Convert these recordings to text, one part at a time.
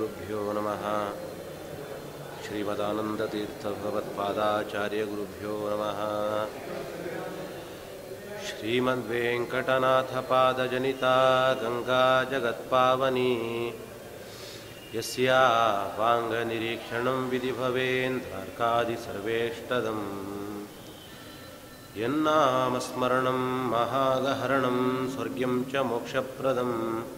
श्रीगुरुभ्यो नमः श्रीमदानन्दतीर्थभगवत्पादाचार्यगुरुभ्यो नमः श्रीमद्वेङ्कटनाथपादजनिता गङ्गा जगत्पावनी यस्या वाङ्गनिरीक्षणं विधि भवेन्द्रार्कादिसर्वेष्टदम् यन्नामस्मरणं महागहरणं स्वर्ग्यं च मोक्षप्रदम्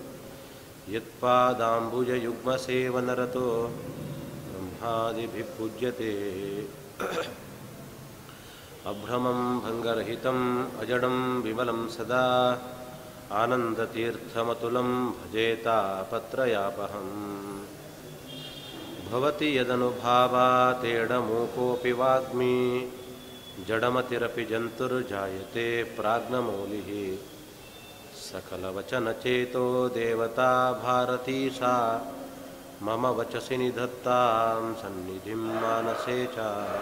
यत्पादाम्बुजयुग्मसेवनरतो ब्रह्मादिभिः पूज्यते अभ्रमं भङ्गरहितम् अजडं विमलं सदा आनन्दतीर्थमतुलं भजेतापत्रयापहम् भवति यदनुभावातेडमूकोऽपि वाग्मी जडमतिरपि जन्तुर्जायते प्राज्ञमौलिः सकलवचनचेतो देवता भारती सा मम वचसि निधत्तां सन्निधिं मानसे च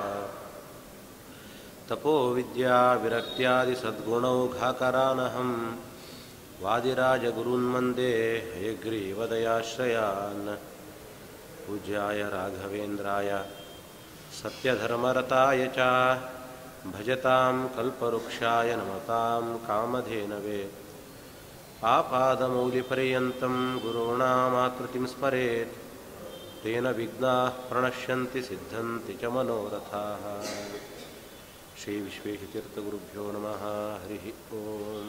तपोविद्याविरक्त्यादिसद्गुणौघाकरानहं वादिराजगुरून्वन्दे हयग्रीवदयाश्रयान् पूज्याय राघवेन्द्राय सत्यधर्मरताय च भजतां कल्पवृक्षाय नमतां कामधेनवे आपादमौलिपर्यन्तं गुरूणामाकृतिं स्मरेत् तेन विघ्नाः प्रणश्यन्ति सिद्धन्ति च मनोरथाः श्रीविश्वेशतीर्थगुरुभ्यो नमः हरिः ॐ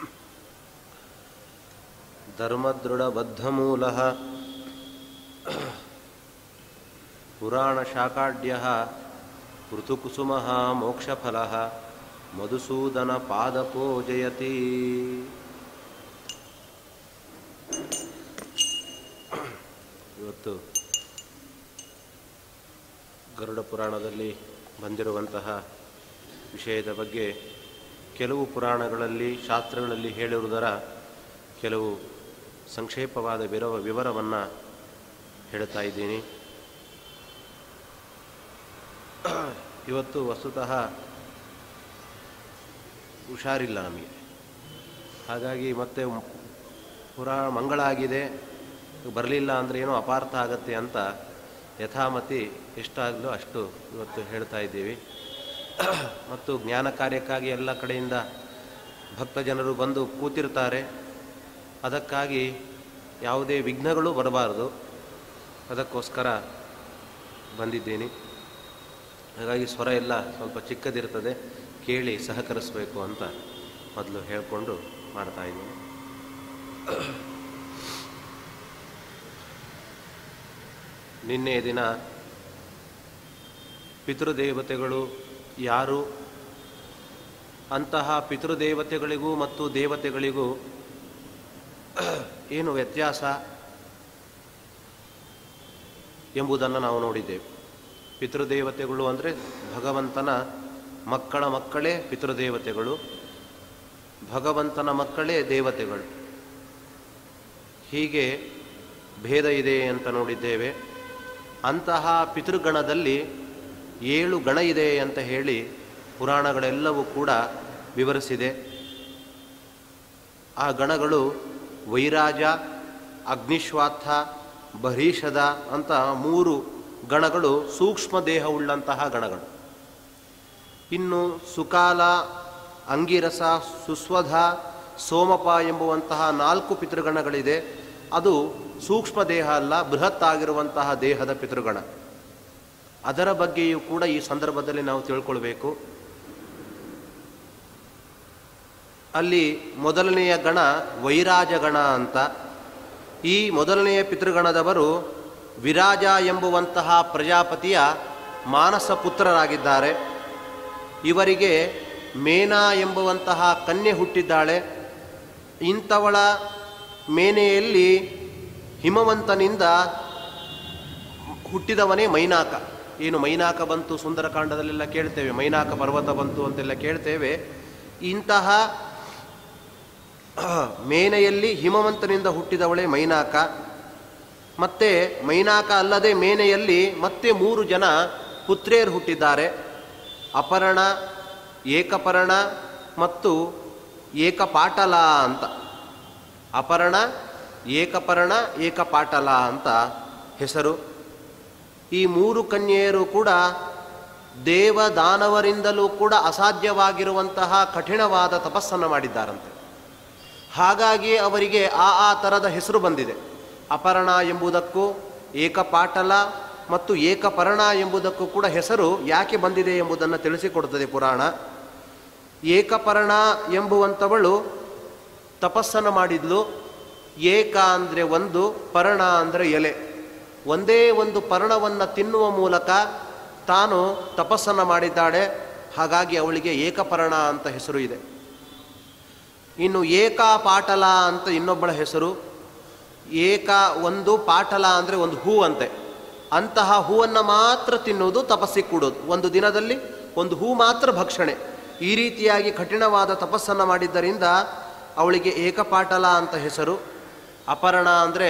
धर्मदृढबद्धमूलः पुराणशाकाढ्यः ऋतुकुसुमः मोक्षफलः मधुसूदनपादपो जयति ಇವತ್ತು ಗರುಡ ಪುರಾಣದಲ್ಲಿ ಬಂದಿರುವಂತಹ ವಿಷಯದ ಬಗ್ಗೆ ಕೆಲವು ಪುರಾಣಗಳಲ್ಲಿ ಶಾಸ್ತ್ರಗಳಲ್ಲಿ ಹೇಳಿರುವುದರ ಕೆಲವು ಸಂಕ್ಷೇಪವಾದ ವಿರವ ವಿವರವನ್ನು ಹೇಳ್ತಾ ಇದ್ದೀನಿ ಇವತ್ತು ವಸ್ತುತಃ ಹುಷಾರಿಲ್ಲ ನಮಗೆ ಹಾಗಾಗಿ ಮತ್ತೆ ಪುರಾ ಮಂಗಳ ಆಗಿದೆ ಬರಲಿಲ್ಲ ಅಂದರೆ ಏನೋ ಅಪಾರ್ಥ ಆಗತ್ತೆ ಅಂತ ಯಥಾಮತಿ ಎಷ್ಟಾಗಲೋ ಅಷ್ಟು ಇವತ್ತು ಹೇಳ್ತಾ ಇದ್ದೀವಿ ಮತ್ತು ಜ್ಞಾನ ಕಾರ್ಯಕ್ಕಾಗಿ ಎಲ್ಲ ಕಡೆಯಿಂದ ಭಕ್ತ ಜನರು ಬಂದು ಕೂತಿರ್ತಾರೆ ಅದಕ್ಕಾಗಿ ಯಾವುದೇ ವಿಘ್ನಗಳು ಬರಬಾರದು ಅದಕ್ಕೋಸ್ಕರ ಬಂದಿದ್ದೀನಿ ಹಾಗಾಗಿ ಸ್ವರ ಎಲ್ಲ ಸ್ವಲ್ಪ ಚಿಕ್ಕದಿರ್ತದೆ ಕೇಳಿ ಸಹಕರಿಸಬೇಕು ಅಂತ ಮೊದಲು ಹೇಳಿಕೊಂಡು ಮಾಡ್ತಾಯಿದ್ದೀನಿ ನಿನ್ನೆ ದಿನ ಪಿತೃದೇವತೆಗಳು ಯಾರು ಅಂತಹ ಪಿತೃದೇವತೆಗಳಿಗೂ ಮತ್ತು ದೇವತೆಗಳಿಗೂ ಏನು ವ್ಯತ್ಯಾಸ ಎಂಬುದನ್ನು ನಾವು ನೋಡಿದ್ದೇವೆ ಪಿತೃದೇವತೆಗಳು ಅಂದರೆ ಭಗವಂತನ ಮಕ್ಕಳ ಮಕ್ಕಳೇ ಪಿತೃದೇವತೆಗಳು ಭಗವಂತನ ಮಕ್ಕಳೇ ದೇವತೆಗಳು ಹೀಗೆ ಭೇದ ಇದೆ ಅಂತ ನೋಡಿದ್ದೇವೆ ಅಂತಹ ಪಿತೃಗಣದಲ್ಲಿ ಏಳು ಗಣ ಇದೆ ಅಂತ ಹೇಳಿ ಪುರಾಣಗಳೆಲ್ಲವೂ ಕೂಡ ವಿವರಿಸಿದೆ ಆ ಗಣಗಳು ವೈರಾಜ ಅಗ್ನಿಶ್ವಾಥ ಬರೀಷದ ಅಂತ ಮೂರು ಗಣಗಳು ಸೂಕ್ಷ್ಮ ದೇಹವುಳ್ಳಂತಹ ಗಣಗಳು ಇನ್ನು ಸುಕಾಲ ಅಂಗಿರಸ ಸುಸ್ವಧ ಸೋಮಪ ಎಂಬುವಂತಹ ನಾಲ್ಕು ಪಿತೃಗಣಗಳಿದೆ ಅದು ಸೂಕ್ಷ್ಮ ದೇಹ ಅಲ್ಲ ಬೃಹತ್ ಆಗಿರುವಂತಹ ದೇಹದ ಪಿತೃಗಣ ಅದರ ಬಗ್ಗೆಯೂ ಕೂಡ ಈ ಸಂದರ್ಭದಲ್ಲಿ ನಾವು ತಿಳ್ಕೊಳ್ಬೇಕು ಅಲ್ಲಿ ಮೊದಲನೆಯ ಗಣ ವೈರಾಜಗಣ ಅಂತ ಈ ಮೊದಲನೆಯ ಪಿತೃಗಣದವರು ವಿರಾಜ ಎಂಬುವಂತಹ ಪ್ರಜಾಪತಿಯ ಮಾನಸ ಪುತ್ರರಾಗಿದ್ದಾರೆ ಇವರಿಗೆ ಮೇನಾ ಎಂಬುವಂತಹ ಕನ್ಯೆ ಹುಟ್ಟಿದ್ದಾಳೆ ಇಂಥವಳ ಮೇನೆಯಲ್ಲಿ ಹಿಮವಂತನಿಂದ ಹುಟ್ಟಿದವನೇ ಮೈನಾಕ ಏನು ಮೈನಾಕ ಬಂತು ಸುಂದರಕಾಂಡದಲ್ಲೆಲ್ಲ ಕೇಳ್ತೇವೆ ಮೈನಾಕ ಪರ್ವತ ಬಂತು ಅಂತೆಲ್ಲ ಕೇಳ್ತೇವೆ ಇಂತಹ ಮೇನೆಯಲ್ಲಿ ಹಿಮವಂತನಿಂದ ಹುಟ್ಟಿದವಳೇ ಮೈನಾಕ ಮತ್ತೆ ಮೈನಾಕ ಅಲ್ಲದೆ ಮೇನೆಯಲ್ಲಿ ಮತ್ತೆ ಮೂರು ಜನ ಪುತ್ರಿಯರು ಹುಟ್ಟಿದ್ದಾರೆ ಅಪರ್ಣ ಏಕಪರ್ಣ ಮತ್ತು ಏಕಪಾಟಲ ಅಂತ ಅಪರ್ಣ ಏಕಪರ್ಣ ಏಕಪಾಟಲ ಅಂತ ಹೆಸರು ಈ ಮೂರು ಕನ್ಯೆಯರು ಕೂಡ ದೇವ ದಾನವರಿಂದಲೂ ಕೂಡ ಅಸಾಧ್ಯವಾಗಿರುವಂತಹ ಕಠಿಣವಾದ ತಪಸ್ಸನ್ನು ಮಾಡಿದ್ದಾರಂತೆ ಹಾಗಾಗಿ ಅವರಿಗೆ ಆ ಆ ಥರದ ಹೆಸರು ಬಂದಿದೆ ಅಪರ್ಣ ಎಂಬುದಕ್ಕೂ ಏಕಪಾಟಲ ಮತ್ತು ಏಕಪರ್ಣ ಎಂಬುದಕ್ಕೂ ಕೂಡ ಹೆಸರು ಯಾಕೆ ಬಂದಿದೆ ಎಂಬುದನ್ನು ತಿಳಿಸಿಕೊಡುತ್ತದೆ ಪುರಾಣ ಏಕಪರ್ಣ ಎಂಬುವಂಥವಳು ತಪಸ್ಸನ್ನು ಮಾಡಿದ್ಲು ಏಕ ಅಂದರೆ ಒಂದು ಪರ್ಣ ಅಂದರೆ ಎಲೆ ಒಂದೇ ಒಂದು ಪರ್ಣವನ್ನು ತಿನ್ನುವ ಮೂಲಕ ತಾನು ತಪಸ್ಸನ್ನು ಮಾಡಿದ್ದಾಳೆ ಹಾಗಾಗಿ ಅವಳಿಗೆ ಏಕಪರ್ಣ ಅಂತ ಹೆಸರು ಇದೆ ಇನ್ನು ಏಕಾ ಪಾಟಲ ಅಂತ ಇನ್ನೊಬ್ಬಳ ಹೆಸರು ಏಕ ಒಂದು ಪಾಟಲ ಅಂದರೆ ಒಂದು ಹೂ ಅಂತೆ ಅಂತಹ ಹೂವನ್ನು ಮಾತ್ರ ತಿನ್ನುವುದು ತಪಸ್ಸಿಗೆ ಕೂಡೋದು ಒಂದು ದಿನದಲ್ಲಿ ಒಂದು ಹೂ ಮಾತ್ರ ಭಕ್ಷಣೆ ಈ ರೀತಿಯಾಗಿ ಕಠಿಣವಾದ ತಪಸ್ಸನ್ನು ಮಾಡಿದ್ದರಿಂದ ಅವಳಿಗೆ ಏಕಪಾಟಲ ಅಂತ ಹೆಸರು ಅಪರ್ಣ ಅಂದರೆ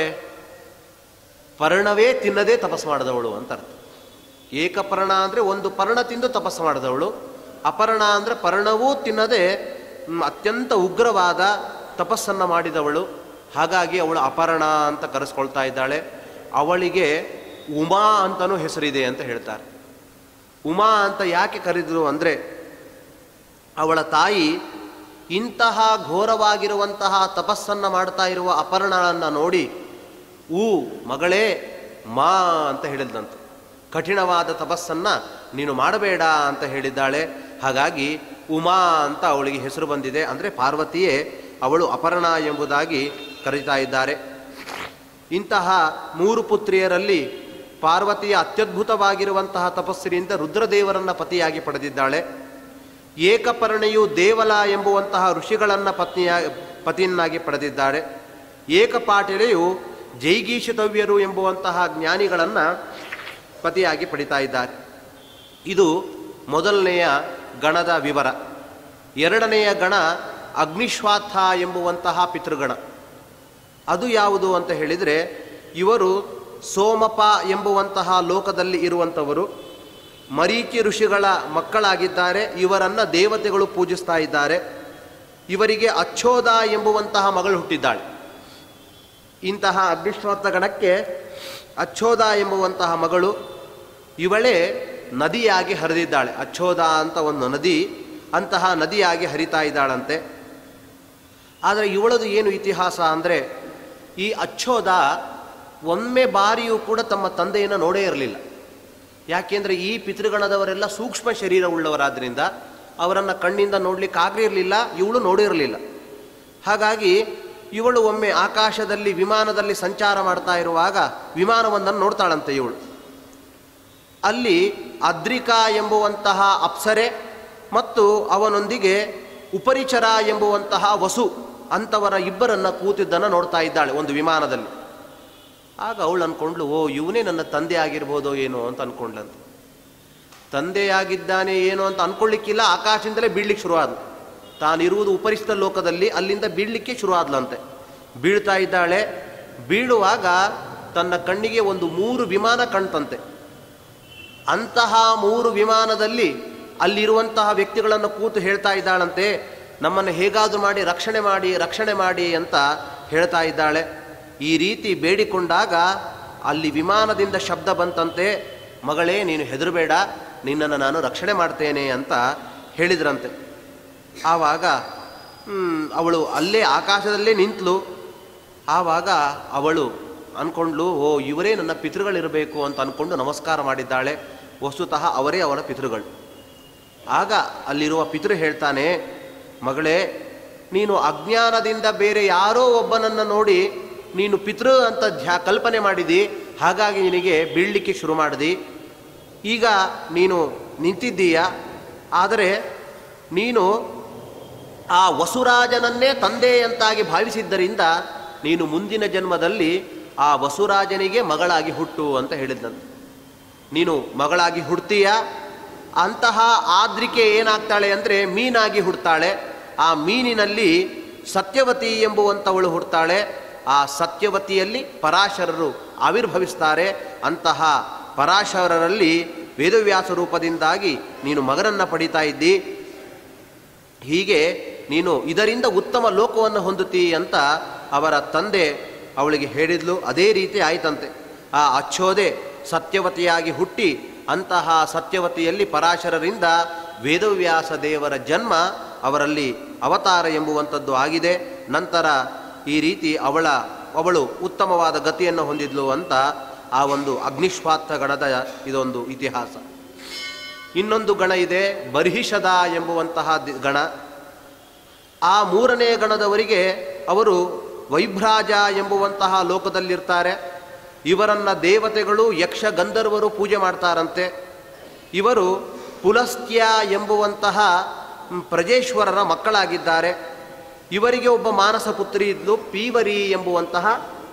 ಪರ್ಣವೇ ತಿನ್ನದೇ ತಪಸ್ಸು ಮಾಡಿದವಳು ಅಂತ ಅರ್ಥ ಏಕಪರ್ಣ ಅಂದರೆ ಒಂದು ಪರ್ಣ ತಿಂದು ತಪಸ್ಸು ಮಾಡಿದವಳು ಅಪರ್ಣ ಅಂದರೆ ಪರ್ಣವೂ ತಿನ್ನದೆ ಮ್, ಅತ್ಯಂತ ಉಗ್ರವಾದ ತಪಸ್ಸನ್ನು ಮಾಡಿದವಳು ಹಾಗಾಗಿ ಅವಳು ಅಪರ್ಣ ಅಂತ ಕರೆಸ್ಕೊಳ್ತಾ ಇದ್ದಾಳೆ ಅವಳಿಗೆ ಉಮಾ ಅಂತಲೂ ಹೆಸರಿದೆ ಅಂತ ಹೇಳ್ತಾರೆ ಉಮಾ ಅಂತ ಯಾಕೆ ಕರೆದರು ಅಂದರೆ ಅವಳ ತಾಯಿ ಇಂತಹ ಘೋರವಾಗಿರುವಂತಹ ತಪಸ್ಸನ್ನು ಮಾಡ್ತಾ ಇರುವ ಅಪರ್ಣಳನ್ನು ನೋಡಿ ಊ ಮಗಳೇ ಮಾ ಅಂತ ಹೇಳಿದಂತೆ ಕಠಿಣವಾದ ತಪಸ್ಸನ್ನು ನೀನು ಮಾಡಬೇಡ ಅಂತ ಹೇಳಿದ್ದಾಳೆ ಹಾಗಾಗಿ ಉಮಾ ಅಂತ ಅವಳಿಗೆ ಹೆಸರು ಬಂದಿದೆ ಅಂದರೆ ಪಾರ್ವತಿಯೇ ಅವಳು ಅಪರ್ಣ ಎಂಬುದಾಗಿ ಕರೀತಾ ಇದ್ದಾರೆ ಇಂತಹ ಮೂರು ಪುತ್ರಿಯರಲ್ಲಿ ಪಾರ್ವತಿಯ ಅತ್ಯದ್ಭುತವಾಗಿರುವಂತಹ ತಪಸ್ಸಿನಿಂದ ರುದ್ರದೇವರನ್ನ ಪತಿಯಾಗಿ ಪಡೆದಿದ್ದಾಳೆ ಏಕಪರ್ಣೆಯು ದೇವಲ ಎಂಬುವಂತಹ ಋಷಿಗಳನ್ನು ಪತ್ನಿಯ ಪತಿಯನ್ನಾಗಿ ಪಡೆದಿದ್ದಾರೆ ಏಕಪಾಟಿಲೆಯು ಜೈಗೀಶತವ್ಯರು ಎಂಬುವಂತಹ ಜ್ಞಾನಿಗಳನ್ನು ಪತಿಯಾಗಿ ಪಡಿತಾ ಇದ್ದಾರೆ ಇದು ಮೊದಲನೆಯ ಗಣದ ವಿವರ ಎರಡನೆಯ ಗಣ ಅಗ್ನಿಶ್ವಾಥ ಎಂಬುವಂತಹ ಪಿತೃಗಣ ಅದು ಯಾವುದು ಅಂತ ಹೇಳಿದರೆ ಇವರು ಸೋಮಪ ಎಂಬುವಂತಹ ಲೋಕದಲ್ಲಿ ಇರುವಂಥವರು ಮರೀಚಿ ಋಷಿಗಳ ಮಕ್ಕಳಾಗಿದ್ದಾರೆ ಇವರನ್ನು ದೇವತೆಗಳು ಪೂಜಿಸ್ತಾ ಇದ್ದಾರೆ ಇವರಿಗೆ ಅಚ್ಚೋದ ಎಂಬುವಂತಹ ಮಗಳು ಹುಟ್ಟಿದ್ದಾಳೆ ಇಂತಹ ಅಗ್ನಿಶ್ವಾಥ ಗಣಕ್ಕೆ ಅಚ್ಚೋದ ಎಂಬುವಂತಹ ಮಗಳು ಇವಳೇ ನದಿಯಾಗಿ ಹರಿದಿದ್ದಾಳೆ ಅಚ್ಚೋದ ಅಂತ ಒಂದು ನದಿ ಅಂತಹ ನದಿಯಾಗಿ ಹರಿತಾ ಇದ್ದಾಳಂತೆ ಆದರೆ ಇವಳದು ಏನು ಇತಿಹಾಸ ಅಂದರೆ ಈ ಅಚ್ಚೋದ ಒಮ್ಮೆ ಬಾರಿಯೂ ಕೂಡ ತಮ್ಮ ತಂದೆಯನ್ನು ನೋಡೇ ಇರಲಿಲ್ಲ ಯಾಕೆಂದರೆ ಈ ಪಿತೃಗಣದವರೆಲ್ಲ ಸೂಕ್ಷ್ಮ ಶರೀರವುಳ್ಳವರಾದ್ರಿಂದ ಅವರನ್ನು ಕಣ್ಣಿಂದ ನೋಡ್ಲಿಕ್ಕೆ ಆಗಿರಲಿಲ್ಲ ಇವಳು ನೋಡಿರಲಿಲ್ಲ ಹಾಗಾಗಿ ಇವಳು ಒಮ್ಮೆ ಆಕಾಶದಲ್ಲಿ ವಿಮಾನದಲ್ಲಿ ಸಂಚಾರ ಮಾಡ್ತಾ ಇರುವಾಗ ವಿಮಾನವೊಂದನ್ನು ನೋಡ್ತಾಳಂತೆ ಇವಳು ಅಲ್ಲಿ ಅದ್ರಿಕಾ ಎಂಬುವಂತಹ ಅಪ್ಸರೆ ಮತ್ತು ಅವನೊಂದಿಗೆ ಉಪರಿಚರ ಎಂಬುವಂತಹ ವಸು ಅಂಥವರ ಇಬ್ಬರನ್ನ ಕೂತಿದ್ದನ್ನು ನೋಡ್ತಾ ಇದ್ದಾಳೆ ಒಂದು ವಿಮಾನದಲ್ಲಿ ಆಗ ಅವಳು ಅಂದ್ಕೊಂಡ್ಲು ಓ ಇವನೇ ನನ್ನ ತಂದೆ ಆಗಿರ್ಬೋದೋ ಏನೋ ಅಂತ ಅಂದ್ಕೊಂಡ್ಲಂತೆ ತಂದೆಯಾಗಿದ್ದಾನೆ ಏನೋ ಅಂತ ಅಂದ್ಕೊಳ್ಳಿಕ್ಕಿಲ್ಲ ಆಕಾಶದಿಂದಲೇ ಬೀಳ್ಲಿಕ್ಕೆ ಶುರುವಾದ್ಲು ತಾನಿರುವುದು ಉಪರಿಸಿದ ಲೋಕದಲ್ಲಿ ಅಲ್ಲಿಂದ ಬೀಳಲಿಕ್ಕೆ ಶುರುವಾದ್ಲಂತೆ ಬೀಳ್ತಾ ಇದ್ದಾಳೆ ಬೀಳುವಾಗ ತನ್ನ ಕಣ್ಣಿಗೆ ಒಂದು ಮೂರು ವಿಮಾನ ಕಣ್ತಂತೆ ಅಂತಹ ಮೂರು ವಿಮಾನದಲ್ಲಿ ಅಲ್ಲಿರುವಂತಹ ವ್ಯಕ್ತಿಗಳನ್ನು ಕೂತು ಹೇಳ್ತಾ ಇದ್ದಾಳಂತೆ ನಮ್ಮನ್ನು ಹೇಗಾದರೂ ಮಾಡಿ ರಕ್ಷಣೆ ಮಾಡಿ ರಕ್ಷಣೆ ಮಾಡಿ ಅಂತ ಹೇಳ್ತಾ ಇದ್ದಾಳೆ ಈ ರೀತಿ ಬೇಡಿಕೊಂಡಾಗ ಅಲ್ಲಿ ವಿಮಾನದಿಂದ ಶಬ್ದ ಬಂತಂತೆ ಮಗಳೇ ನೀನು ಹೆದರಬೇಡ ನಿನ್ನನ್ನು ನಾನು ರಕ್ಷಣೆ ಮಾಡ್ತೇನೆ ಅಂತ ಹೇಳಿದ್ರಂತೆ ಆವಾಗ ಹ್ಮ್, ಅವಳು ಅಲ್ಲೇ ಆಕಾಶದಲ್ಲೇ ನಿಂತಳು ಆವಾಗ ಅವಳು ಅಂದ್ಕೊಂಡ್ಲು ಓ ಇವರೇ ನನ್ನ ಪಿತೃಗಳಿರಬೇಕು ಅಂತ ಅಂದ್ಕೊಂಡು ನಮಸ್ಕಾರ ಮಾಡಿದ್ದಾಳೆ ವಸ್ತುತಃ ಅವರೇ ಅವರ ಪಿತೃಗಳು ಆಗ ಅಲ್ಲಿರುವ ಪಿತೃ ಹೇಳ್ತಾನೆ ಮಗಳೇ ನೀನು ಅಜ್ಞಾನದಿಂದ ಬೇರೆ ಯಾರೋ ಒಬ್ಬನನ್ನು ನೋಡಿ ನೀನು ಪಿತೃ ಅಂತ ಧ್ಯಾ ಕಲ್ಪನೆ ಮಾಡಿದಿ ಹಾಗಾಗಿ ನಿನಗೆ ಬೀಳಲಿಕ್ಕೆ ಶುರು ಮಾಡಿದಿ ಈಗ ನೀನು ನಿಂತಿದ್ದೀಯ ಆದರೆ ನೀನು ಆ ವಸುರಾಜನನ್ನೇ ತಂದೆಯಂತಾಗಿ ಭಾವಿಸಿದ್ದರಿಂದ ನೀನು ಮುಂದಿನ ಜನ್ಮದಲ್ಲಿ ಆ ವಸುರಾಜನಿಗೆ ಮಗಳಾಗಿ ಹುಟ್ಟು ಅಂತ ಹೇಳಿದ್ದಂತೆ ನೀನು ಮಗಳಾಗಿ ಹುಡ್ತೀಯ ಅಂತಹ ಆದ್ರಿಕೆ ಏನಾಗ್ತಾಳೆ ಅಂದರೆ ಮೀನಾಗಿ ಹುಡ್ತಾಳೆ ಆ ಮೀನಿನಲ್ಲಿ ಸತ್ಯವತಿ ಎಂಬುವಂಥವಳು ಹುಡ್ತಾಳೆ ಆ ಸತ್ಯವತಿಯಲ್ಲಿ ಪರಾಶರರು ಆವಿರ್ಭವಿಸ್ತಾರೆ ಅಂತಹ ಪರಾಶರರಲ್ಲಿ ವೇದವ್ಯಾಸ ರೂಪದಿಂದಾಗಿ ನೀನು ಮಗನನ್ನು ಪಡಿತಾ ಇದ್ದಿ ಹೀಗೆ ನೀನು ಇದರಿಂದ ಉತ್ತಮ ಲೋಕವನ್ನು ಹೊಂದುತ್ತಿ ಅಂತ ಅವರ ತಂದೆ ಅವಳಿಗೆ ಹೇಳಿದ್ಲು ಅದೇ ರೀತಿ ಆಯ್ತಂತೆ ಆ ಅಚ್ಚೋದೆ ಸತ್ಯವತಿಯಾಗಿ ಹುಟ್ಟಿ ಅಂತಹ ಸತ್ಯವತಿಯಲ್ಲಿ ಪರಾಶರರಿಂದ ವೇದವ್ಯಾಸ ದೇವರ ಜನ್ಮ ಅವರಲ್ಲಿ ಅವತಾರ ಎಂಬುವಂಥದ್ದು ಆಗಿದೆ ನಂತರ ಈ ರೀತಿ ಅವಳ ಅವಳು ಉತ್ತಮವಾದ ಗತಿಯನ್ನು ಹೊಂದಿದ್ಲು ಅಂತ ಆ ಒಂದು ಅಗ್ನಿಶ್ವಾತ್ತ ಗಣದ ಇದೊಂದು ಇತಿಹಾಸ ಇನ್ನೊಂದು ಗಣ ಇದೆ ಬರ್ಹಿಷದ ಎಂಬುವಂತಹ ದಿ- ಗಣ ಆ ಮೂರನೇ ಗಣದವರಿಗೆ ಅವರು ವೈಭ್ರಾಜ ಎಂಬುವಂತಹ ಲೋಕದಲ್ಲಿರ್ತಾರೆ ಇವರನ್ನ ದೇವತೆಗಳು ಯಕ್ಷ ಗಂಧರ್ವರು ಪೂಜೆ ಮಾಡ್ತಾರಂತೆ ಇವರು ಪುಲಸ್ತ್ಯ ಎಂಬುವಂತಹ ಮ್, ಪ್ರಜೇಶ್ವರರ ಮಕ್ಕಳಾಗಿದ್ದಾರೆ ಇವರಿಗೆ ಒಬ್ಬ ಮಾನಸ ಪುತ್ರಿ ಇದ್ಲು ಪೀವರಿ ಎಂಬುವಂತಹ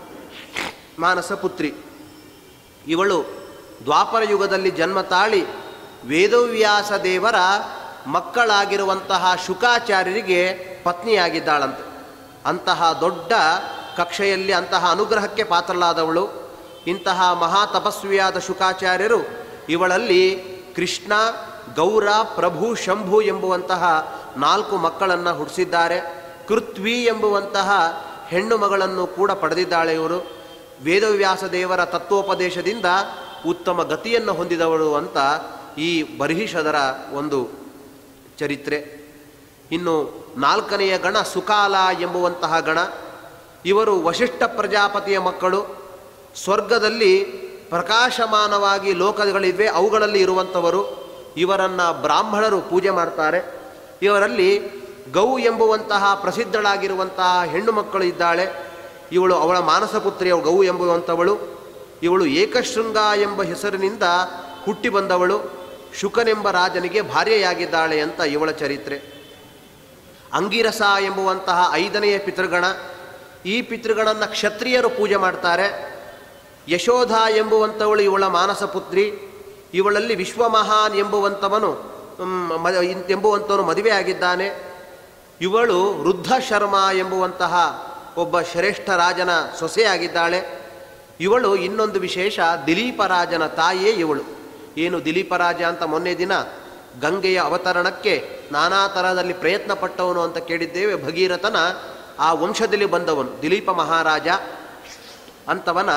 ಮಾನಸ ಪುತ್ರಿ ಇವಳು ದ್ವಾಪರ ಯುಗದಲ್ಲಿ ಜನ್ಮ ತಾಳಿ ವೇದವ್ಯಾಸ ದೇವರ ಮಕ್ಕಳಾಗಿರುವಂತಹ ಶುಕಾಚಾರ್ಯರಿಗೆ ಪತ್ನಿಯಾಗಿದ್ದಾಳಂತೆ ಅಂತಹ ದೊಡ್ಡ ಕಕ್ಷೆಯಲ್ಲಿ ಅಂತಹ ಅನುಗ್ರಹಕ್ಕೆ ಪಾತ್ರಳಾದವಳು ಇಂತಹ ಮಹಾ ತಪಸ್ವಿಯಾದ ಶುಕಾಚಾರ್ಯರು ಇವಳಲ್ಲಿ ಕೃಷ್ಣ ಗೌರ ಪ್ರಭು ಶಂಭು ಎಂಬುವಂತಹ ನಾಲ್ಕು ಮಕ್ಕಳನ್ನು ಹುಟ್ಟಿಸಿದ್ದಾರೆ ಕೃತ್ವಿ ಎಂಬುವಂತಹ ಹೆಣ್ಣು ಮಗಳನ್ನು ಕೂಡ ಪಡೆದಿದ್ದಾಳೆ ಇವರು ವೇದವ್ಯಾಸ ದೇವರ ತತ್ವೋಪದೇಶದಿಂದ ಉತ್ತಮ ಗತಿಯನ್ನು ಹೊಂದಿದವಳು ಅಂತ ಈ ಬರ್ಹಿಷದರ ಒಂದು ಚರಿತ್ರೆ ಇನ್ನು ನಾಲ್ಕನೆಯ ಗಣ ಸುಕಾಲ ಎಂಬುವಂತಹ ಗಣ ಇವರು ವಶಿಷ್ಠ ಪ್ರಜಾಪತಿಯ ಮಕ್ಕಳು ಸ್ವರ್ಗದಲ್ಲಿ ಪ್ರಕಾಶಮಾನವಾಗಿ ಲೋಕಗಳಿವೆ ಅವುಗಳಲ್ಲಿ ಇರುವಂಥವರು ಇವರನ್ನು ಬ್ರಾಹ್ಮಣರು ಪೂಜೆ ಮಾಡ್ತಾರೆ ಇವರಲ್ಲಿ ಗೌ ಎಂಬುವಂತಹ ಪ್ರಸಿದ್ಧಳಾಗಿರುವಂತಹ ಹೆಣ್ಣು ಮಕ್ಕಳು ಇದ್ದಾಳೆ ಇವಳು ಅವಳ ಮಾನಸ ಪುತ್ರಿಯ ಗೌ ಎಂಬುವಂಥವಳು ಇವಳು ಏಕಶೃಂಗ ಎಂಬ ಹೆಸರಿನಿಂದ ಹುಟ್ಟಿ ಬಂದವಳು ಶುಕನೆಂಬ ರಾಜನಿಗೆ ಭಾರ್ಯೆಯಾಗಿದ್ದಾಳೆ ಅಂತ ಇವಳ ಚರಿತ್ರೆ ಅಂಗಿರಸ ಎಂಬುವಂತಹ ಐದನೆಯ ಪಿತೃಗಣ ಈ ಪಿತೃಗಳನ್ನು ಕ್ಷತ್ರಿಯರು ಪೂಜೆ ಮಾಡ್ತಾರೆ ಯಶೋಧ ಎಂಬುವಂಥವಳು ಇವಳ ಮಾನಸ ಪುತ್ರಿ ಇವಳಲ್ಲಿ ವಿಶ್ವಮಹಾನ್ ಎಂಬುವಂಥವನು ಮ್, ಮ ಎಂಬುವಂಥವನು ಮದುವೆಯಾಗಿದ್ದಾನೆ ಇವಳು ವೃದ್ಧ ಶರ್ಮ ಎಂಬುವಂತಹ ಒಬ್ಬ ಶ್ರೇಷ್ಠ ರಾಜನ ಸೊಸೆಯಾಗಿದ್ದಾಳೆ ಇವಳು ಇನ್ನೊಂದು ವಿಶೇಷ ದಿಲೀಪರಾಜನ ತಾಯಿಯೇ ಇವಳು ಏನು ದಿಲೀಪರಾಜ ಅಂತ ಮೊನ್ನೆ ದಿನ ಗಂಗೆಯ ಅವತರಣಕ್ಕೆ ನಾನಾ ಥರದಲ್ಲಿ ಪ್ರಯತ್ನ ಪಟ್ಟವನು ಅಂತ ಕೇಳಿದ್ದೇವೆ ಭಗೀರಥನ ಆ ವಂಶದಲ್ಲಿ ಬಂದವನು ದಿಲೀಪ ಮಹಾರಾಜ ಅಂತವನ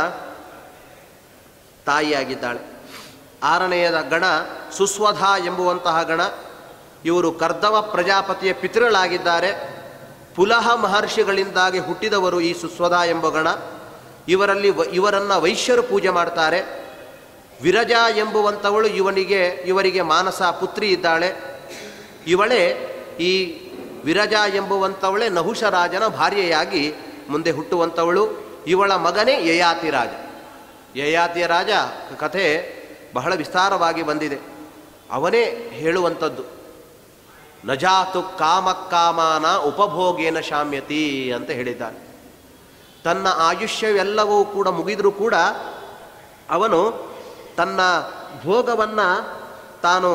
ತಾಯಿಯಾಗಿದ್ದಾಳೆ ಆರನೆಯದ ಗಣ ಸುಸ್ವಧ ಎಂಬುವಂತಹ ಗಣ ಇವರು ಕರ್ದವ ಪ್ರಜಾಪತಿಯ ಪಿತೃಗಳಾಗಿದ್ದಾರೆ ಪುಲಹ ಮಹರ್ಷಿಗಳಿಂದಾಗಿ ಹುಟ್ಟಿದವರು ಈ ಸುಸ್ವಧ ಎಂಬ ಗಣ ಇವರಲ್ಲಿ ವ- ಇವರನ್ನ ವೈಶ್ಯರು ಪೂಜೆ ಮಾಡ್ತಾರೆ ವಿರಜ ಎಂಬುವಂಥವಳು ಇವನಿಗೆ ಇವರಿಗೆ ಮಾನಸ ಪುತ್ರಿ ಇದ್ದಾಳೆ ಇವಳೇ ಈ ವಿರಜ ಎಂಬುವಂಥವಳೇ ನಹುಷ ರಾಜನ ಭಾರ್ಯೆಯಾಗಿ ಮುಂದೆ ಹುಟ್ಟುವಂಥವಳು ಇವಳ ಮಗನೇ ಯಯಾತಿ ರಾಜ ಯಯಾತಿಯ ರಾಜ ಕಥೆ ಬಹಳ ವಿಸ್ತಾರವಾಗಿ ಬಂದಿದೆ ಅವನೇ ಹೇಳುವಂಥದ್ದು ನಜಾತು ಕಾಮ ಕಾಮಾನ ಉಪಭೋಗೇನ ಶಾಮ್ಯತಿ ಅಂತ ಹೇಳಿದ್ದಾನೆ ತನ್ನ ಆಯುಷ್ಯವೆಲ್ಲವೂ ಕೂಡ ಮುಗಿದರೂ ಕೂಡ ಅವನು ತನ್ನ ಭೋಗವನ್ನು ತಾನು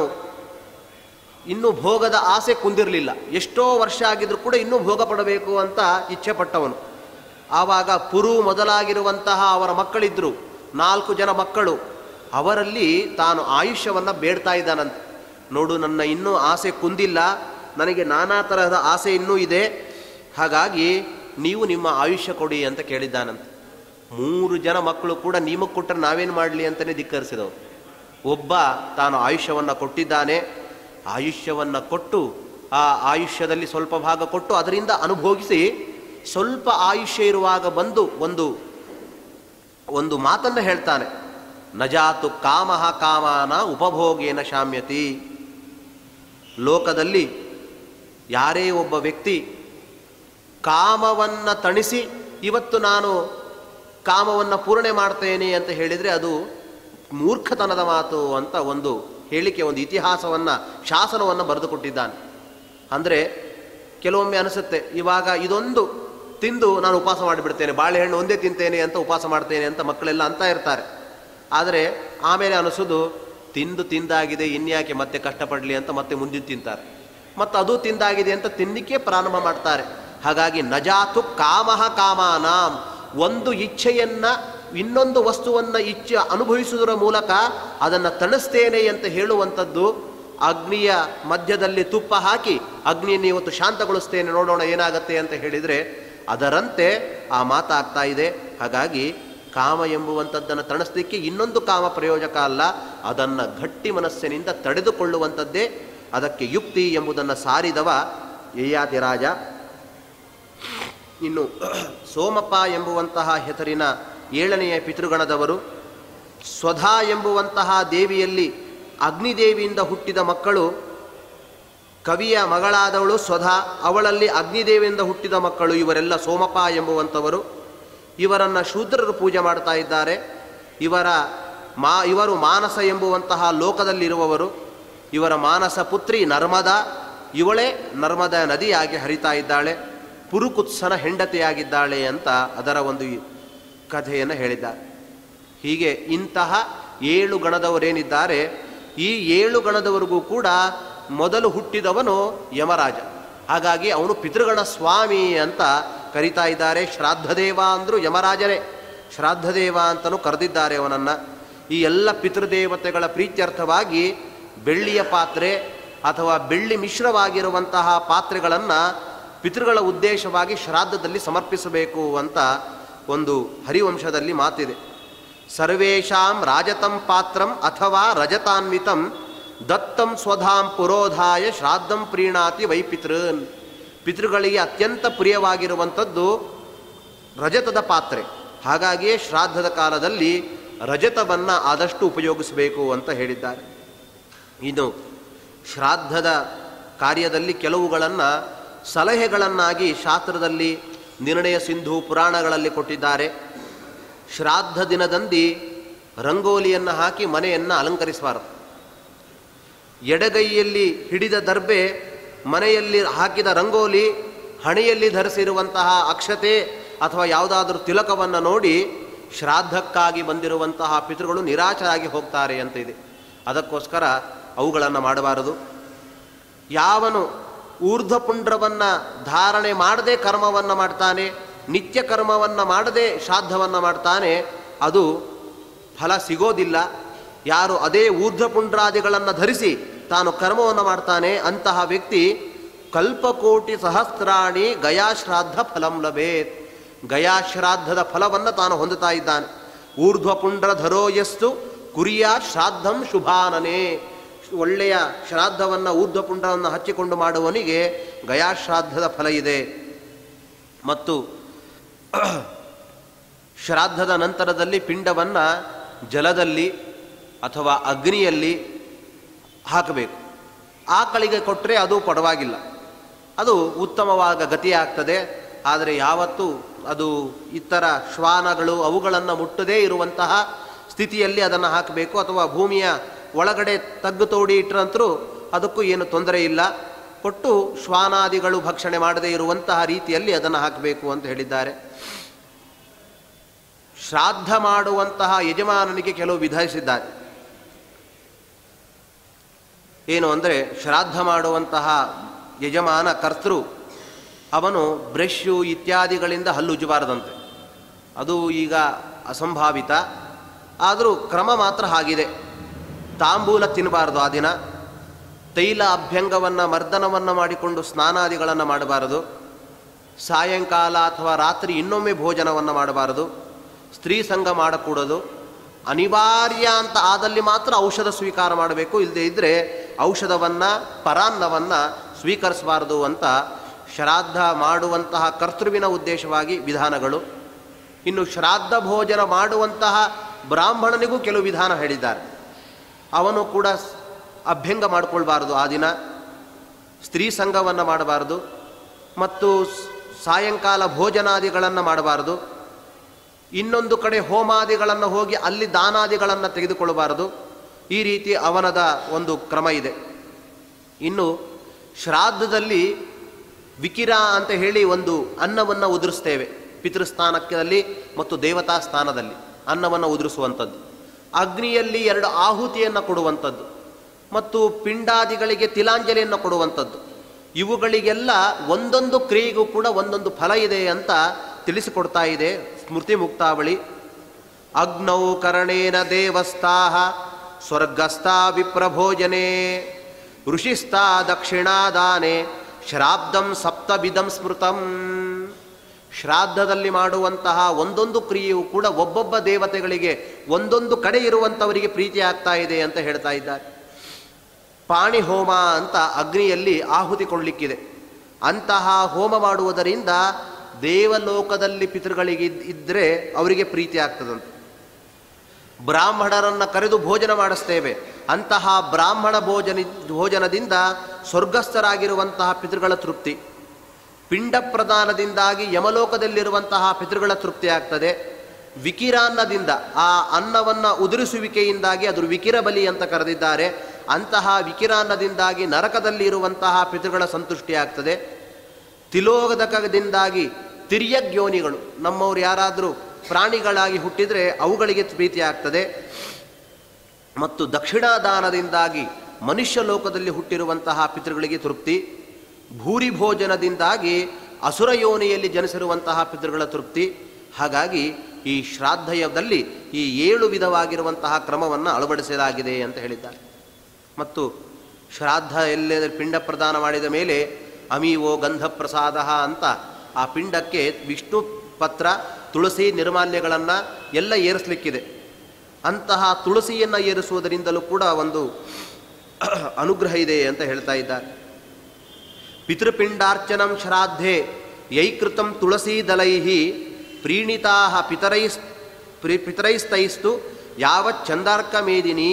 ಇನ್ನೂ ಭೋಗದ ಆಸೆ ಕುಂದಿರಲಿಲ್ಲ ಎಷ್ಟೋ ವರ್ಷ ಆಗಿದ್ರೂ ಕೂಡ ಇನ್ನೂ ಭೋಗ ಪಡಬೇಕು ಅಂತ ಇಚ್ಛೆ ಪಟ್ಟವನು ಆವಾಗ ಪುರು ಮೊದಲಾಗಿರುವಂತಹ ಅವರ ಮಕ್ಕಳಿದ್ದರು ನಾಲ್ಕು ಜನ ಮಕ್ಕಳು ಅವರಲ್ಲಿ ತಾನು ಆಯುಷ್ಯವನ್ನು ಬೇಡ್ತಾ ಇದ್ದಾನಂತೆ ನೋಡು ನನ್ನ ಇನ್ನೂ ಆಸೆ ಕುಂದಿಲ್ಲ ನನಗೆ ನಾನಾ ತರಹದ ಆಸೆ ಇನ್ನೂ ಇದೆ ಹಾಗಾಗಿ ನೀವು ನಿಮ್ಮ ಆಯುಷ್ಯ ಕೊಡಿ ಅಂತ ಕೇಳಿದ್ದಾನಂತೆ ಮೂರು ಜನ ಮಕ್ಕಳು ಕೂಡ ನಿಮಗೆ ಕೊಟ್ಟರೆ ನಾವೇನು ಮಾಡಲಿ ಅಂತಲೇ ಧಿಕ್ಕರಿಸಿದವು ಒಬ್ಬ ತಾನು ಆಯುಷ್ಯವನ್ನು ಕೊಟ್ಟಿದ್ದಾನೆ ಆಯುಷ್ಯವನ್ನು ಕೊಟ್ಟು ಆ ಆಯುಷ್ಯದಲ್ಲಿ ಸ್ವಲ್ಪ ಭಾಗ ಕೊಟ್ಟು ಅದರಿಂದ ಅನುಭೋಗಿಸಿ ಸ್ವಲ್ಪ ಆಯುಷ್ಯ ಇರುವಾಗ ಬಂದು ಒಂದು ಒಂದು ಮಾತನ್ನು ಹೇಳ್ತಾನೆ ನಜಾತು ಕಾಮಹ ಕಾಮಾನ ಉಪಭೋಗೇನ ಶಾಮ್ಯತಿ ಲೋಕದಲ್ಲಿ ಯಾರೇ ಒಬ್ಬ ವ್ಯಕ್ತಿ ಕಾಮವನ್ನು ತಣಿಸಿ ಇವತ್ತು ನಾನು ಕಾಮವನ್ನು ಪೂರ್ಣೆ ಮಾಡ್ತೇನೆ ಅಂತ ಹೇಳಿದರೆ ಅದು ಮೂರ್ಖತನದ ಮಾತು ಅಂತ ಒಂದು ಹೇಳಿಕೆ ಒಂದು ಇತಿಹಾಸವನ್ನು ಶಾಸನವನ್ನು ಬರೆದುಕೊಟ್ಟಿದ್ದಾನೆ ಅಂದರೆ ಕೆಲವೊಮ್ಮೆ ಅನಿಸುತ್ತೆ ಇವಾಗ ಇದೊಂದು ತಿಂದು ನಾನು ಉಪವಾಸ ಮಾಡಿಬಿಡ್ತೇನೆ ಬಾಳೆಹಣ್ಣು ಒಂದೇ ತಿಂತೇನೆ ಅಂತ ಉಪವಾಸ ಮಾಡ್ತೇನೆ ಅಂತ ಮಕ್ಕಳೆಲ್ಲ ಅಂತ ಇರ್ತಾರೆ ಆದರೆ ಆಮೇಲೆ ಅನಿಸೋದು ತಿಂದು ತಿಂದಾಗಿದೆ ಇನ್ಯಾಕೆ ಮತ್ತೆ ಕಷ್ಟಪಡಲಿ ಅಂತ ಮತ್ತೆ ಮುಂದಿನ ತಿಂತಾರೆ ಮತ್ತು ಅದು ತಿಂದಾಗಿದೆ ಅಂತ ತಿನ್ನಲಿಕ್ಕೆ ಪ್ರಾರಂಭ ಮಾಡ್ತಾರೆ ಹಾಗಾಗಿ ನಜಾತು ಕಾಮಹ ಕಾಮಾನಾಂ ಒಂದು ಇಚ್ಛೆಯನ್ನ ಇನ್ನೊಂದು ವಸ್ತುವನ್ನು ಇಚ್ಛೆ ಅನುಭವಿಸುವುದರ ಮೂಲಕ ಅದನ್ನು ತಣಿಸ್ತೇನೆ ಅಂತ ಹೇಳುವಂಥದ್ದು ಅಗ್ನಿಯ ಮಧ್ಯದಲ್ಲಿ ತುಪ್ಪ ಹಾಕಿ ಅಗ್ನಿಯನ್ನು ಇವತ್ತು ಶಾಂತಗೊಳಿಸ್ತೇನೆ ನೋಡೋಣ ಏನಾಗತ್ತೆ ಅಂತ ಹೇಳಿದರೆ ಅದರಂತೆ ಆ ಮಾತಾಗ್ತಾ ಇದೆ ಹಾಗಾಗಿ ಕಾಮ ಎಂಬುವಂಥದ್ದನ್ನು ತಣಿಸ್ಲಿಕ್ಕೆ ಇನ್ನೊಂದು ಕಾಮ ಪ್ರಯೋಜಕ ಅಲ್ಲ ಅದನ್ನು ಗಟ್ಟಿ ಮನಸ್ಸಿನಿಂದ ತಡೆದುಕೊಳ್ಳುವಂಥದ್ದೇ ಅದಕ್ಕೆ ಯುಕ್ತಿ ಎಂಬುದನ್ನು ಸಾರಿದವ ಯಯಾತಿರಾಜ ಇನ್ನು ಸೋಮಪ್ಪ ಎಂಬುವಂತಹ ಹೆಸರಿನ ಏಳನೆಯ ಪಿತೃಗಣದವರು ಸ್ವಧಾ ಎಂಬುವಂತಹ ದೇವಿಯಲ್ಲಿ ಅಗ್ನಿದೇವಿಯಿಂದ ಹುಟ್ಟಿದ ಮಕ್ಕಳು ಕವಿಯ ಮಗಳಾದವಳು ಸ್ವಧಾ ಅವಳಲ್ಲಿ ಅಗ್ನಿದೇವಿಯಿಂದ ಹುಟ್ಟಿದ ಮಕ್ಕಳು ಇವರೆಲ್ಲ ಸೋಮಪ ಎಂಬುವಂಥವರು ಇವರನ್ನು ಶೂದ್ರರು ಪೂಜೆ ಮಾಡ್ತಾ ಇದ್ದಾರೆ ಇವರ ಮಾ ಇವರು ಮಾನಸ ಎಂಬುವಂತಹ ಲೋಕದಲ್ಲಿರುವವರು ಇವರ ಮಾನಸ ಪುತ್ರಿ ನರ್ಮದಾ ಇವಳೇ ನರ್ಮದಾ ನದಿಯಾಗಿ ಹರಿತಾ ಇದ್ದಾಳೆ ಪುರುಕುತ್ಸನ ಹೆಂಡತಿಯಾಗಿದ್ದಾಳೆ ಅಂತ ಅದರ ಒಂದು ಕಥೆಯನ್ನು ಹೇಳಿದ್ದಾರೆ ಹೀಗೆ ಇಂತಹ ಏಳು ಗಣದವರೇನಿದ್ದಾರೆ ಈ ಏಳು ಗಣದವರೆಗೂ ಕೂಡ ಮೊದಲು ಹುಟ್ಟಿದವನು ಯಮರಾಜ ಹಾಗಾಗಿ ಅವನು ಪಿತೃಗಣ ಸ್ವಾಮಿ ಅಂತ ಕರಿತಾ ಇದ್ದಾರೆ ಶ್ರಾದ್ದದೇವ ಅಂದರೂ ಯಮರಾಜನೇ ಶ್ರಾದ್ದದೇವ ಅಂತಲೂ ಕರೆದಿದ್ದಾರೆ ಅವನನ್ನು ಈ ಎಲ್ಲ ಪಿತೃದೇವತೆಗಳ ಪ್ರೀತ್ಯರ್ಥವಾಗಿ ಬೆಳ್ಳಿಯ ಪಾತ್ರೆ ಅಥವಾ ಬೆಳ್ಳಿ ಮಿಶ್ರವಾಗಿರುವಂತಹ ಪಾತ್ರೆಗಳನ್ನು ಪಿತೃಗಳ ಉದ್ದೇಶವಾಗಿ ಶ್ರಾದ್ದದಲ್ಲಿ ಸಮರ್ಪಿಸಬೇಕು ಅಂತ ಒಂದು ಹರಿವಂಶದಲ್ಲಿ ಮಾತಿದೆ ಸರ್ವೇಷಾಂ ರಾಜತಂ ಪಾತ್ರಂ ಅಥವಾ ರಜತಾನ್ವಿತಂ ದತ್ತಂ ಸ್ವಧಾಂ ಪುರೋಧಾಯ ಶ್ರಾದ್ದಂ ಪ್ರೀಣಾತಿ ವೈಪಿತೃನ್ ಪಿತೃಗಳಿಗೆ ಅತ್ಯಂತ ಪ್ರಿಯವಾಗಿರುವಂಥದ್ದು ರಜತದ ಪಾತ್ರೆ ಹಾಗಾಗಿಯೇ ಶ್ರಾದ್ದದ ಕಾಲದಲ್ಲಿ ರಜತವನ್ನು ಆದಷ್ಟು ಉಪಯೋಗಿಸಬೇಕು ಅಂತ ಹೇಳಿದ್ದಾರೆ ಇನ್ನು ಶ್ರಾದ್ದದ ಕಾರ್ಯದಲ್ಲಿ ಕೆಲವುಗಳನ್ನು ಸಲಹೆಗಳನ್ನಾಗಿ ಶಾಸ್ತ್ರದಲ್ಲಿ ನಿರ್ಣಯ ಸಿಂಧು ಪುರಾಣಗಳಲ್ಲಿ ಕೊಟ್ಟಿದ್ದಾರೆ ಶ್ರಾದ್ದ ದಿನದಂದಿ ರಂಗೋಲಿಯನ್ನು ಹಾಕಿ ಮನೆಯನ್ನು ಅಲಂಕರಿಸಬಾರದು ಎಡಗೈಯಲ್ಲಿ ಹಿಡಿದ ದರ್ಬೆ ಮನೆಯಲ್ಲಿ ಹಾಕಿದ ರಂಗೋಲಿ ಹಣೆಯಲ್ಲಿ ಧರಿಸಿರುವಂತಹ ಅಕ್ಷತೆ ಅಥವಾ ಯಾವುದಾದ್ರೂ ತಿಲಕವನ್ನು ನೋಡಿ ಶ್ರಾದ್ದಕ್ಕಾಗಿ ಬಂದಿರುವಂತಹ ಪಿತೃಗಳು ನಿರಾಶರಾಗಿ ಹೋಗ್ತಾರೆ ಅಂತ ಇದೆ ಅದಕ್ಕೋಸ್ಕರ ಅವುಗಳನ್ನು ಮಾಡಬಾರದು ಯಾವನು ಊರ್ಧ್ವಪುಂಡ್ರವನ್ನು ಧಾರಣೆ ಮಾಡದೆ ಕರ್ಮವನ್ನು ಮಾಡ್ತಾನೆ ನಿತ್ಯ ಕರ್ಮವನ್ನು ಮಾಡದೆ ಶ್ರಾದ್ದವನ್ನು ಮಾಡ್ತಾನೆ ಅದು ಫಲ ಸಿಗೋದಿಲ್ಲ ಯಾರು ಅದೇ ಊರ್ಧ್ವಪುಂಡ್ರಾದಿಗಳನ್ನು ಧರಿಸಿ ತಾನು ಕರ್ಮವನ್ನು ಮಾಡ್ತಾನೆ ಅಂತಹ ವ್ಯಕ್ತಿ ಕಲ್ಪಕೋಟಿ ಸಹಸ್ರಾಣಿ ಗಯಾಶ್ರಾದ್ದ ಫಲಂ ಲಭೇತ್ ಗಯಾಶ್ರಾದ್ದದ ಫಲವನ್ನು ತಾನು ಹೊಂದುತ್ತಾ ಇದ್ದಾನೆ ಊರ್ಧ್ವಪುಂಡ್ರ ಧರೋಯಸ್ತು ಕುರಿಯ ಶ್ರಾದ್ದಂ ಶುಭಾನನೆ ಒಳ್ಳೆಯ ಶ್ರಾದ್ದವನ್ನು ಊರ್ಧ್ವಪುಂಡ್ರವನ್ನು ಹಚ್ಚಿಕೊಂಡು ಮಾಡುವವನಿಗೆ ಗಯಾಶ್ರಾದ್ದದ ಫಲ ಇದೆ ಮತ್ತು ಶ್ರಾದ್ದದ ನಂತರದಲ್ಲಿ ಪಿಂಡವನ್ನು ಜಲದಲ್ಲಿ ಅಥವಾ ಅಗ್ನಿಯಲ್ಲಿ ಹಾಕಬೇಕು ಆಕಳಿಗೆ ಕೊಟ್ಟರೆ ಅದು ಪಡವಾಗಿಲ್ಲ ಅದು ಉತ್ತಮವಾದ ಗತಿಯಾಗ್ತದೆ ಆದರೆ ಯಾವತ್ತೂ ಅದು ಇತರ ಶ್ವಾನಗಳು ಅವುಗಳನ್ನು ಮುಟ್ಟದೇ ಇರುವಂತಹ ಸ್ಥಿತಿಯಲ್ಲಿ ಅದನ್ನು ಹಾಕಬೇಕು ಅಥವಾ ಭೂಮಿಯ ಒಳಗಡೆ ತಗ್ಗು ತೋಡಿ ಇಟ್ಟರಂತರೂ ಅದಕ್ಕೂ ಏನು ತೊಂದರೆ ಇಲ್ಲ ಕೊಟ್ಟು ಶ್ವಾನಾದಿಗಳು ಭಕ್ಷಣೆ ಮಾಡದೇ ಇರುವಂತಹ ರೀತಿಯಲ್ಲಿ ಅದನ್ನು ಹಾಕಬೇಕು ಅಂತ ಹೇಳಿದ್ದಾರೆ ಶ್ರಾದ್ದ ಮಾಡುವಂತಹ ಯಜಮಾನನಿಗೆ ಕೆಲವು ವಿಧಿಸಿದ್ದಾರೆ ಏನು ಅಂದರೆ ಶ್ರಾದ್ದ ಮಾಡುವಂತಹ ಯಜಮಾನ ಕರ್ತೃ ಅವನು ಬ್ರಷ್ಷು ಇತ್ಯಾದಿಗಳಿಂದ ಹಲ್ಲುಜ್ಜಬಾರದಂತೆ ಅದು ಈಗ ಅಸಂಭಾವಿತ ಆದರೂ ಕ್ರಮ ಮಾತ್ರ ಆಗಿದೆ ತಾಂಬೂಲ ತಿನ್ನಬಾರದು ಆ ದಿನ ತೈಲ ಅಭ್ಯಂಗವನ್ನು ಮರ್ದನವನ್ನು ಮಾಡಿಕೊಂಡು ಸ್ನಾನಾದಿಗಳನ್ನು ಮಾಡಬಾರದು ಸಾಯಂಕಾಲ ಅಥವಾ ರಾತ್ರಿ ಇನ್ನೊಮ್ಮೆ ಭೋಜನವನ್ನು ಮಾಡಬಾರದು ಸ್ತ್ರೀ ಸಂಘ ಮಾಡಕೂಡದು ಅನಿವಾರ್ಯ ಅಂತ ಆದಲ್ಲಿ ಮಾತ್ರ ಔಷಧ ಸ್ವೀಕಾರ ಮಾಡಬೇಕು ಇಲ್ಲದೆ ಇದ್ದರೆ ಔಷಧವನ್ನು ಪರಾನ್ನವನ್ನು ಸ್ವೀಕರಿಸಬಾರದು ಅಂತ ಶ್ರಾದ್ದ ಮಾಡುವಂತಹ ಕರ್ತೃವಿನ ಉದ್ದೇಶವಾಗಿ ವಿಧಾನಗಳು ಇನ್ನು ಶ್ರಾದ್ದ ಭೋಜನ ಮಾಡುವಂತಹ ಬ್ರಾಹ್ಮಣನಿಗೂ ಕೆಲವು ವಿಧಾನ ಹೇಳಿದ್ದಾರೆ ಅವನು ಕೂಡ ಸ್- ಅಭ್ಯಂಗ ಮಾಡಿಕೊಳ್ಬಾರ್ದು ಆ ದಿನ ಸ್ತ್ರೀ ಸಂಘವನ್ನು ಮಾಡಬಾರದು ಮತ್ತು ಸ್- ಸಾಯಂಕಾಲ ಭೋಜನಾದಿಗಳನ್ನು ಮಾಡಬಾರದು ಇನ್ನೊಂದು ಕಡೆ ಹೋಮಾದಿಗಳನ್ನು ಹೋಗಿ ಅಲ್ಲಿ ದಾನಾದಿಗಳನ್ನು ತೆಗೆದುಕೊಳ್ಳಬಾರದು ಈ ರೀತಿ ಅವನದ ಒಂದು ಕ್ರಮ ಇದೆ ಇನ್ನು ಶ್ರಾದ್ದದಲ್ಲಿ ವಿಕಿರ ಅಂತ ಹೇಳಿ ಒಂದು ಅನ್ನವನ್ನು ಉದುರಿಸ್ತೇವೆ ಪಿತೃಸ್ಥಾನದಲ್ಲಿ ಮತ್ತು ದೇವತಾ ಸ್ಥಾನದಲ್ಲಿ ಅನ್ನವನ್ನು ಉದುರಿಸುವಂಥದ್ದು ಅಗ್ನಿಯಲ್ಲಿ ಎರಡು ಆಹುತಿಯನ್ನು ಕೊಡುವಂಥದ್ದು ಮತ್ತು ಪಿಂಡಾದಿಗಳಿಗೆ ತಿಲಾಂಜಲಿಯನ್ನು ಕೊಡುವಂಥದ್ದು ಇವುಗಳಿಗೆಲ್ಲ ಒಂದೊಂದು ಕ್ರಿಯೆಗೂ ಕೂಡ ಒಂದೊಂದು ಫಲ ಇದೆ ಅಂತ ತಿಳಿಸಿಕೊಡ್ತಾ ಇದೆ ಸ್ಮೃತಿ ಮುಕ್ತಾವಳಿ ಅಗ್ನೌ ಕರ್ಣೇನ ದೇವಸ್ಥಾಹ ಸ್ವರ್ಗಸ್ಥಾ ವಿಪ್ರಭೋಜನೆ ಋಷಿಸ್ಥಾ ದಕ್ಷಿಣಾದಾನೆ ಶ್ರಾಬ್ದಂ ಸಪ್ತವಿಧಂ ಸ್ಮೃತಂ ಶ್ರಾದ್ದದಲ್ಲಿ ಮಾಡುವಂತಹ ಒಂದೊಂದು ಕ್ರಿಯೆಯೂ ಕೂಡ ಒಬ್ಬೊಬ್ಬ ದೇವತೆಗಳಿಗೆ ಒಂದೊಂದು ಕಡೆ ಇರುವಂಥವರಿಗೆ ಪ್ರೀತಿ ಆಗ್ತಾ ಇದೆ ಅಂತ ಹೇಳ್ತಾ ಇದ್ದಾರೆ ಪಾಣಿ ಹೋಮ ಅಂತ ಅಗ್ನಿಯಲ್ಲಿ ಆಹುತಿ ಕೊಡಲಿಕ್ಕಿದೆ ಅಂತಹ ಹೋಮ ಮಾಡುವುದರಿಂದ ದೇವಲೋಕದಲ್ಲಿ ಪಿತೃಗಳಿಗೆ ಇದ್- ಇದ್ದರೆ ಅವರಿಗೆ ಪ್ರೀತಿ ಆಗ್ತದಂತೆ ಬ್ರಾಹ್ಮಣರನ್ನು ಕರೆದು ಭೋಜನ ಮಾಡಿಸ್ತೇವೆ ಅಂತಹ ಬ್ರಾಹ್ಮಣ ಭೋಜನ ಭೋಜನದಿಂದ ಸ್ವರ್ಗಸ್ಥರಾಗಿರುವಂತಹ ಪಿತೃಗಳ ತೃಪ್ತಿ ಪಿಂಡ ಪ್ರದಾನದಿಂದಾಗಿ ಯಮಲೋಕದಲ್ಲಿರುವಂತಹ ಪಿತೃಗಳ ತೃಪ್ತಿ ಆಗ್ತದೆ ವಿಕಿರಾನ್ನದಿಂದ ಆ ಅನ್ನವನ್ನು ಉದುರಿಸುವಿಕೆಯಿಂದಾಗಿ ಅದು ವಿಕಿರ ಬಲಿ ಅಂತ ಕರೆದಿದ್ದಾರೆ ಅಂತಹ ವಿಕಿರಾನ್ನದಿಂದಾಗಿ ನರಕದಲ್ಲಿ ಇರುವಂತಹ ಪಿತೃಗಳ ಸಂತುಷ್ಟಿ ಆಗ್ತದೆ ತಿಲೋಗದಕದಿಂದಾಗಿ ತಿರ್ಯಜ್ಞೋನಿಗಳು ನಮ್ಮವ್ರು ಯಾರಾದರೂ ಪ್ರಾಣಿಗಳಾಗಿ ಹುಟ್ಟಿದರೆ ಅವುಗಳಿಗೆ ಪ್ರೀತಿ ಆಗ್ತದೆ ಮತ್ತು ದಕ್ಷಿಣಾದಾನದಿಂದಾಗಿ ಮನುಷ್ಯ ಲೋಕದಲ್ಲಿ ಹುಟ್ಟಿರುವಂತಹ ಪಿತೃಗಳಿಗೆ ತೃಪ್ತಿ ಭೂರಿ ಭೋಜನದಿಂದಾಗಿ ಅಸುರ ಯೋನಿಯಲ್ಲಿ ಜನಿಸಿರುವಂತಹ ಪಿತೃಗಳ ತೃಪ್ತಿ ಹಾಗಾಗಿ ಈ ಶ್ರಾದ್ದಯದಲ್ಲಿ ಈ ಏಳು ವಿಧವಾಗಿರುವಂತಹ ಕ್ರಮವನ್ನು ಅಳವಡಿಸಲಾಗಿದೆ ಅಂತ ಹೇಳಿದ್ದಾರೆ ಮತ್ತು ಶ್ರಾದ್ದ ಎಲ್ಲೇ ಪಿಂಡ ಪ್ರದಾನ ಮಾಡಿದ ಮೇಲೆ ಅಮೀವೋ ಗಂಧ ಪ್ರಸಾದ ಅಂತ ಆ ಪಿಂಡಕ್ಕೆ ವಿಷ್ಣು ಪತ್ರ ತುಳಸಿ ನಿರ್ಮಾಲ್ಯಗಳನ್ನು ಎಲ್ಲ ಏರಿಸಲಿಕ್ಕಿದೆ ಅಂತಹ ತುಳಸಿಯನ್ನು ಏರಿಸುವುದರಿಂದಲೂ ಕೂಡ ಒಂದು ಅನುಗ್ರಹ ಇದೆ ಅಂತ ಹೇಳ್ತಾ ಇದ್ದಾರೆ ಪಿತೃಪಿಂಡಾರ್ಚನಂ ಶ್ರಾದ್ಧೆ ಯೈಕೃತಂ ತುಳಸೀದಲೈ ಪ್ರೀಣಿತಾ ಪಿತರೈಸ್ ಪ್ರಿ- ಪಿತರೈಸ್ತೈಸ್ತು ಯಾವತ್ ಚಂದಾರ್ಕ ಮೇದಿನಿ